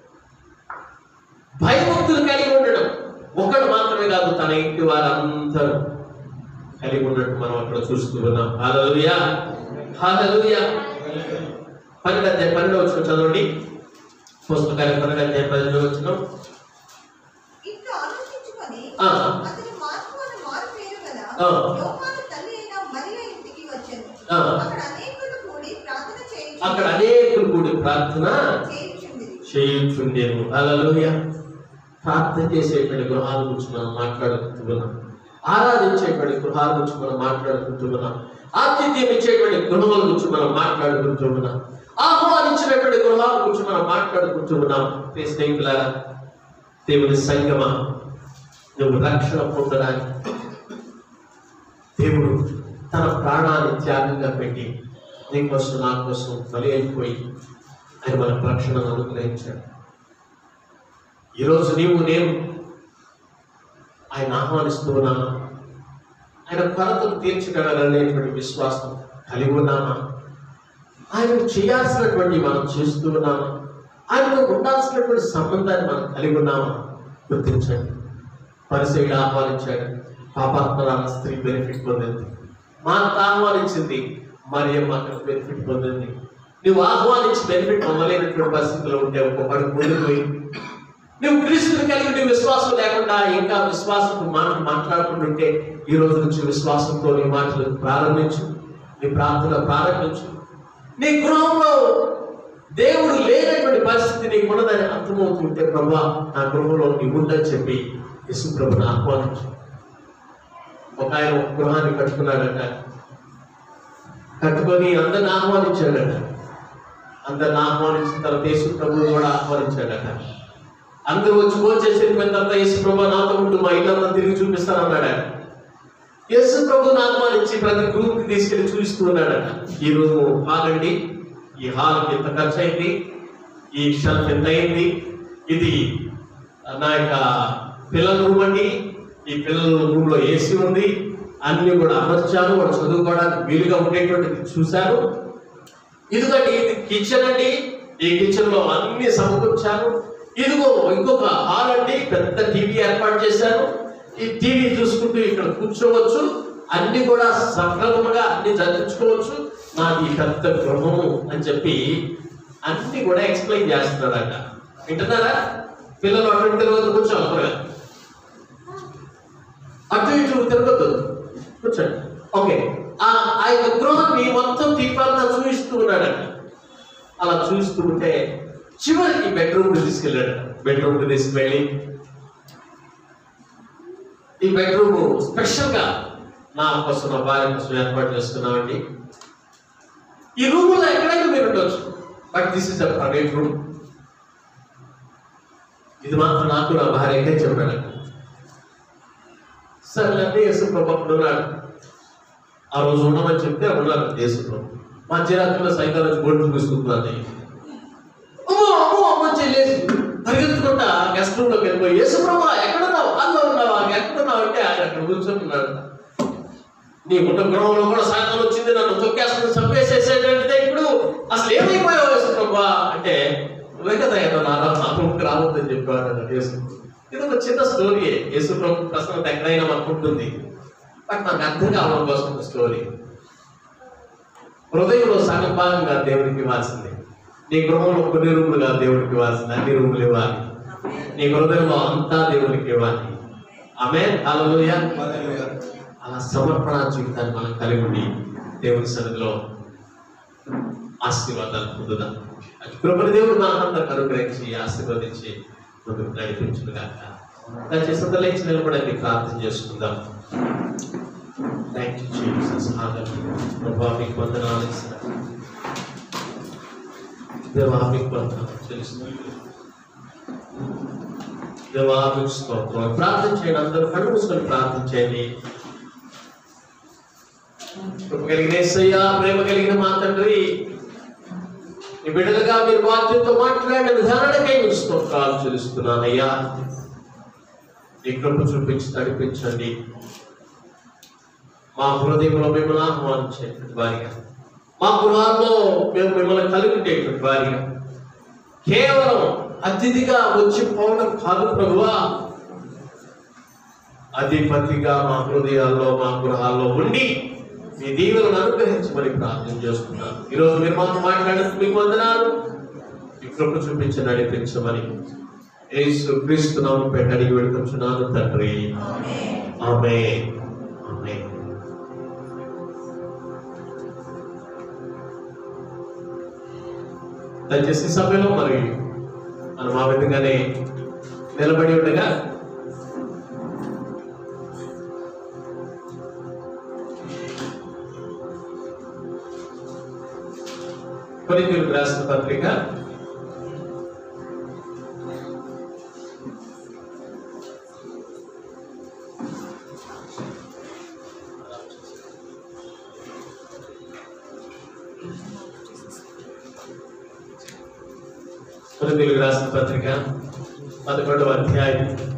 భయభక్తులు కలిగి ఉండడం ఒకడు మాత్రమే కాదు తన ఇంటి వారందరూ కలిగి ఉన్నట్టు మనం అక్కడ చూస్తూ ఉన్నాం హాలలుయా హాలలుయా పన్నెండు అధ్యాయం పన్నెండు వచ్చిన చదవండి పుస్తకాలు పన్నెండు అధ్యాయం పన్నెండు వచ్చిన ఇట్లు ఆలోచించుకొని ఆ. అతడు మార్పు అను మారు పేరు గల ఆ. యోహాను తల్లి అయిన మరియ ఇంటికి వచ్చెను ఆ. అక్కడ అనేకులు కూడి ప్రార్థన చేయించు అక్కడ అనేకులు కూడి ప్రార్థన చేయించుండిరి చేయుచుండేను అలలోయ ప్రార్థన చేసేటువంటి గృహాల గురించి మనం మాట్లాడుకుంటున్నాం ఆరాధించేటువంటి గృహాల గురించి మనం మాట్లాడుకుంటున్నాం ఆతిథ్యం ఇచ్చేటువంటి గృహాల గురించి మనం మాట్లాడుకుంటున్నాం ఆహ్వానించినటువంటి గృహాల గురించి మనం మాట్లాడుకుంటున్నాం ప్రియ స్నేహితులారా దేవుని సంగమా నువ్వు రక్షణ పొందడానికి దేవుడు తన ప్రాణాన్ని త్యాగంగా పెట్టి నీ కోసం నా కోసం బలి అయిపోయి ఆయన మనకు రక్షణను అనుగ్రహించాడు ఈరోజు నీవు నేను ఆయన ఆహ్వానిస్తూ ఉన్నామా ఆయన కొరతను తీర్చగలనేటువంటి విశ్వాసం కలిగి ఉన్నామా ఆయన చేయాల్సినటువంటి మనం చేస్తూ ఉన్నామా ఆయనతో ఉండాల్సినటువంటి సంబంధాన్ని మనం కలిగి ఉన్నామా గుర్తించండి పరిసయుడు ఆహ్వానించాడు పాపాత్మరాల స్త్రీ బెనిఫిట్ పొందింది మా ఆహ్వానించింది మరియమ్మ అక్కడ బెనిఫిట్ పొందింది నువ్వు ఆహ్వానించి బెనిఫిట్ పొందలేనటువంటి పరిస్థితిలో ఉంటే ఒక్కొక్కడు ముందుకుపోయి నువ్వు క్రీస్తుని కలిగి నీ విశ్వాసం లేకుండా ఇంకా విశ్వాసపు మాట మాట్లాడుకుంటుంటే ఈ రోజు నుంచి విశ్వాసంతో నీ మాటలు ప్రారంభించు నీ ప్రార్థన ప్రారంభించు నీ గృహంలో దేవుడు లేనటువంటి పరిస్థితి నీకు ఉన్నదని అర్థమవుతుంటే ప్రభా నా గృహంలో నీవు ఉండని చెప్పి యేసు ప్రభుని ఆహ్వానించు ఒక ఆయన ఒక గృహాన్ని కట్టుకున్నాడట కట్టుకొని అందరిని ఆహ్వానించాడట అందరిని ఆహ్వానించిన తర్వాత యేసు ప్రభు కూడా ఆహ్వానించాడట అందరూ వచ్చి భోజనం చేసి వెళ్ళిపోయిన తర్వాత యేసు ప్రభు నాతో ఉంటూ మా ఇల్లంతా తిరిగి చూపిస్తానన్నాడు ఆయన యేసు ప్రభు ఆహ్వానించి ప్రతి గ్రూప్ కి తీసుకెళ్లి చూపిస్తూ ఉన్నాడట ఈ రోజు హాల్ అండి ఈ హాల్ ఎంత ఖర్చు అయింది ఈ షెల్ఫ్ ఎంత అయింది ఇది నా యొక్క పిల్లల రూమ్ అండి ఈ పిల్లల రూమ్ లో ఏసీ ఉంది అన్ని కూడా అమర్చాను వాడు చదువుకోవడానికి వీలుగా ఉండేటువంటిది చూశాను ఇదిగోండి ఇది కిచెన్ అండి ఈ కిచెన్ లో అన్ని సమకూర్చాను ఇదిగో ఇంకొక హాల్ అండి పెద్ద టీవీ ఏర్పాటు చేశాను ఈ టీవీ చూసుకుంటూ ఇక్కడ కూర్చోవచ్చు అన్ని కూడా సక్రమంగా అన్ని జరిపించుకోవచ్చు నాది ఈ పెద్ద గృహము అని చెప్పి అన్ని కూడా ఎక్స్ప్లెయిన్ చేస్తున్నారట వింటున్నారా పిల్లలు అటు ఇటు తిరగద్దు కూర్చోవాలి త్వరగా అటు ఇటు తిరగద్దు కూర్చోండి ఓకే ఆ ఆ యొక్క గృహాన్ని మొత్తం దీపాలను చూపిస్తూ ఉన్నాడంట అలా చూస్తూ ఉంటే చివరికి బెడ్రూమ్ తీసుకెళ్ళాడు బెడ్రూమ్ తీసుకువెళ్ళి ఈ బెడ్రూమ్ స్పెషల్ గా నా కోసం నా భార్య కోసం ఏర్పాటు చేసుకున్నామండి ఈ రూమ్ లో ఎక్కడైనా మీరు ఉండొచ్చు but this is a private room ఇది మాత్రం నాకు నా భార్యకే చెప్పాడు సరే యేసు ప్రభు అప్పుడు ఉన్నాడు ఆ రోజు ఉండమని చెప్తే ఉన్నారు దేశంలో మధ్యరాత్రిలో సైకిల్ వచ్చి గోడు చూపిస్తున్నాను అమ్మో అమ్మో అమ్మ చెల్లేసి పరిగెత్తుకుంటా గెస్ట్ రూమ్ లోకి వెళ్ళిపోయి యేసు ప్రభు ఎక్కడున్నావు అందులో ఉన్నావా ఎక్కడున్నావు అంటే ఆయన అక్కడ కూర్చొని నీ కుటుంబ గృహంలో కూడా సాయంత్రం వచ్చింది నన్ను తొక్కేస్తుంది చంపేసేసేటంటే ఇప్పుడు అసలు ఏమైపోయావు యేసు ప్రభు అంటే నువ్వే కదా ఏదో నా నా రూమ్కి రావద్దని చెప్పాడు అన్నాడు యేసు ఇది ఒక చిన్న స్టోరీ యేసు ప్రభు ప్రశ్న ఎక్కడైనా మనకు ఉంటుంది బట్ నాకు అర్థం కావడం కోసం ఒక స్టోరీ హృదయంలో సగం భాగంగా దేవుడికి ఇవ్వాల్సిందే నీ గృహంలో కొన్ని రూములుగా దేవుడికి ఇవ్వాల్సింది అన్ని రూములు ఇవ్వాలి నీ హృదయంలో అంతా దేవుడికి ఇవ్వాలి ఆమె హల్లెలూయా హల్లెలూయా. అలా సమర్పణ జీవితాన్ని మనం కలిగి ఉండి దేవుని సన్నిధిలో ఆశీర్వాదాలు పొందుదాం అది కృపణ దేవుడు మనందరికి అనుగ్రహించి ఆశీర్వదించి ముందుకు నడిపించును గాక దయచేసి అందరూ లేచి నిలబడండి ప్రార్థన చేసుకుందాం థ్యాంక్ యూ జీసస్ హల్లెలూయా ప్రభా మీకు వందనాలు ఇస్తున్నాను దేవా మీకు వందనాలు తెలుస్తున్నాను దేవా మీకు స్తోత్రం ప్రార్థన చేయండి అందరూ కళ్ళు మూసుకొని ప్రార్థన చేయండి కృప కలిగిన యేసయ్యా ప్రేమ కలిగిన మా తండ్రి ఈ బిడ్డలుగా మీరు వాక్యంతో మాట్లాడిన విధానానికై మీకు స్తోత్రాలు చెల్లిస్తున్నానయ్యా నీ కృప చూపించి నడిపించండి మా హృదయంలో మిమ్మల్ని ఆహ్వానించేటువంటి వారిగా మా గృహాల్లో మేము మిమ్మల్ని కలిగి ఉండేటువంటి వారిగా కేవలం అతిథిగా వచ్చి పోవడం కాదు ప్రభువా అధిపతిగా మా హృదయాల్లో మా గృహాల్లో ఉండి మీ దీవులను అనుగ్రహించమని ప్రార్థన చేస్తున్నాను ఈరోజు మీరు మాతో మాట్లాడినందుకు మీకు వందనాలు ఈ కృప చూపించి నడిపించమని యేసు క్రీస్తునామం పెట్టి అడిగి పెడుతున్నాను తండ్రి ఆమె ఆమె దయచేసి ఈ సభలో మరి మనం ఆ విధంగానే నిలబడి ఉండగా కొరింథీయులకు రాసిన పత్రిక కొరింథీయులకు రాసిన పత్రిక పదకొండవ అధ్యాయం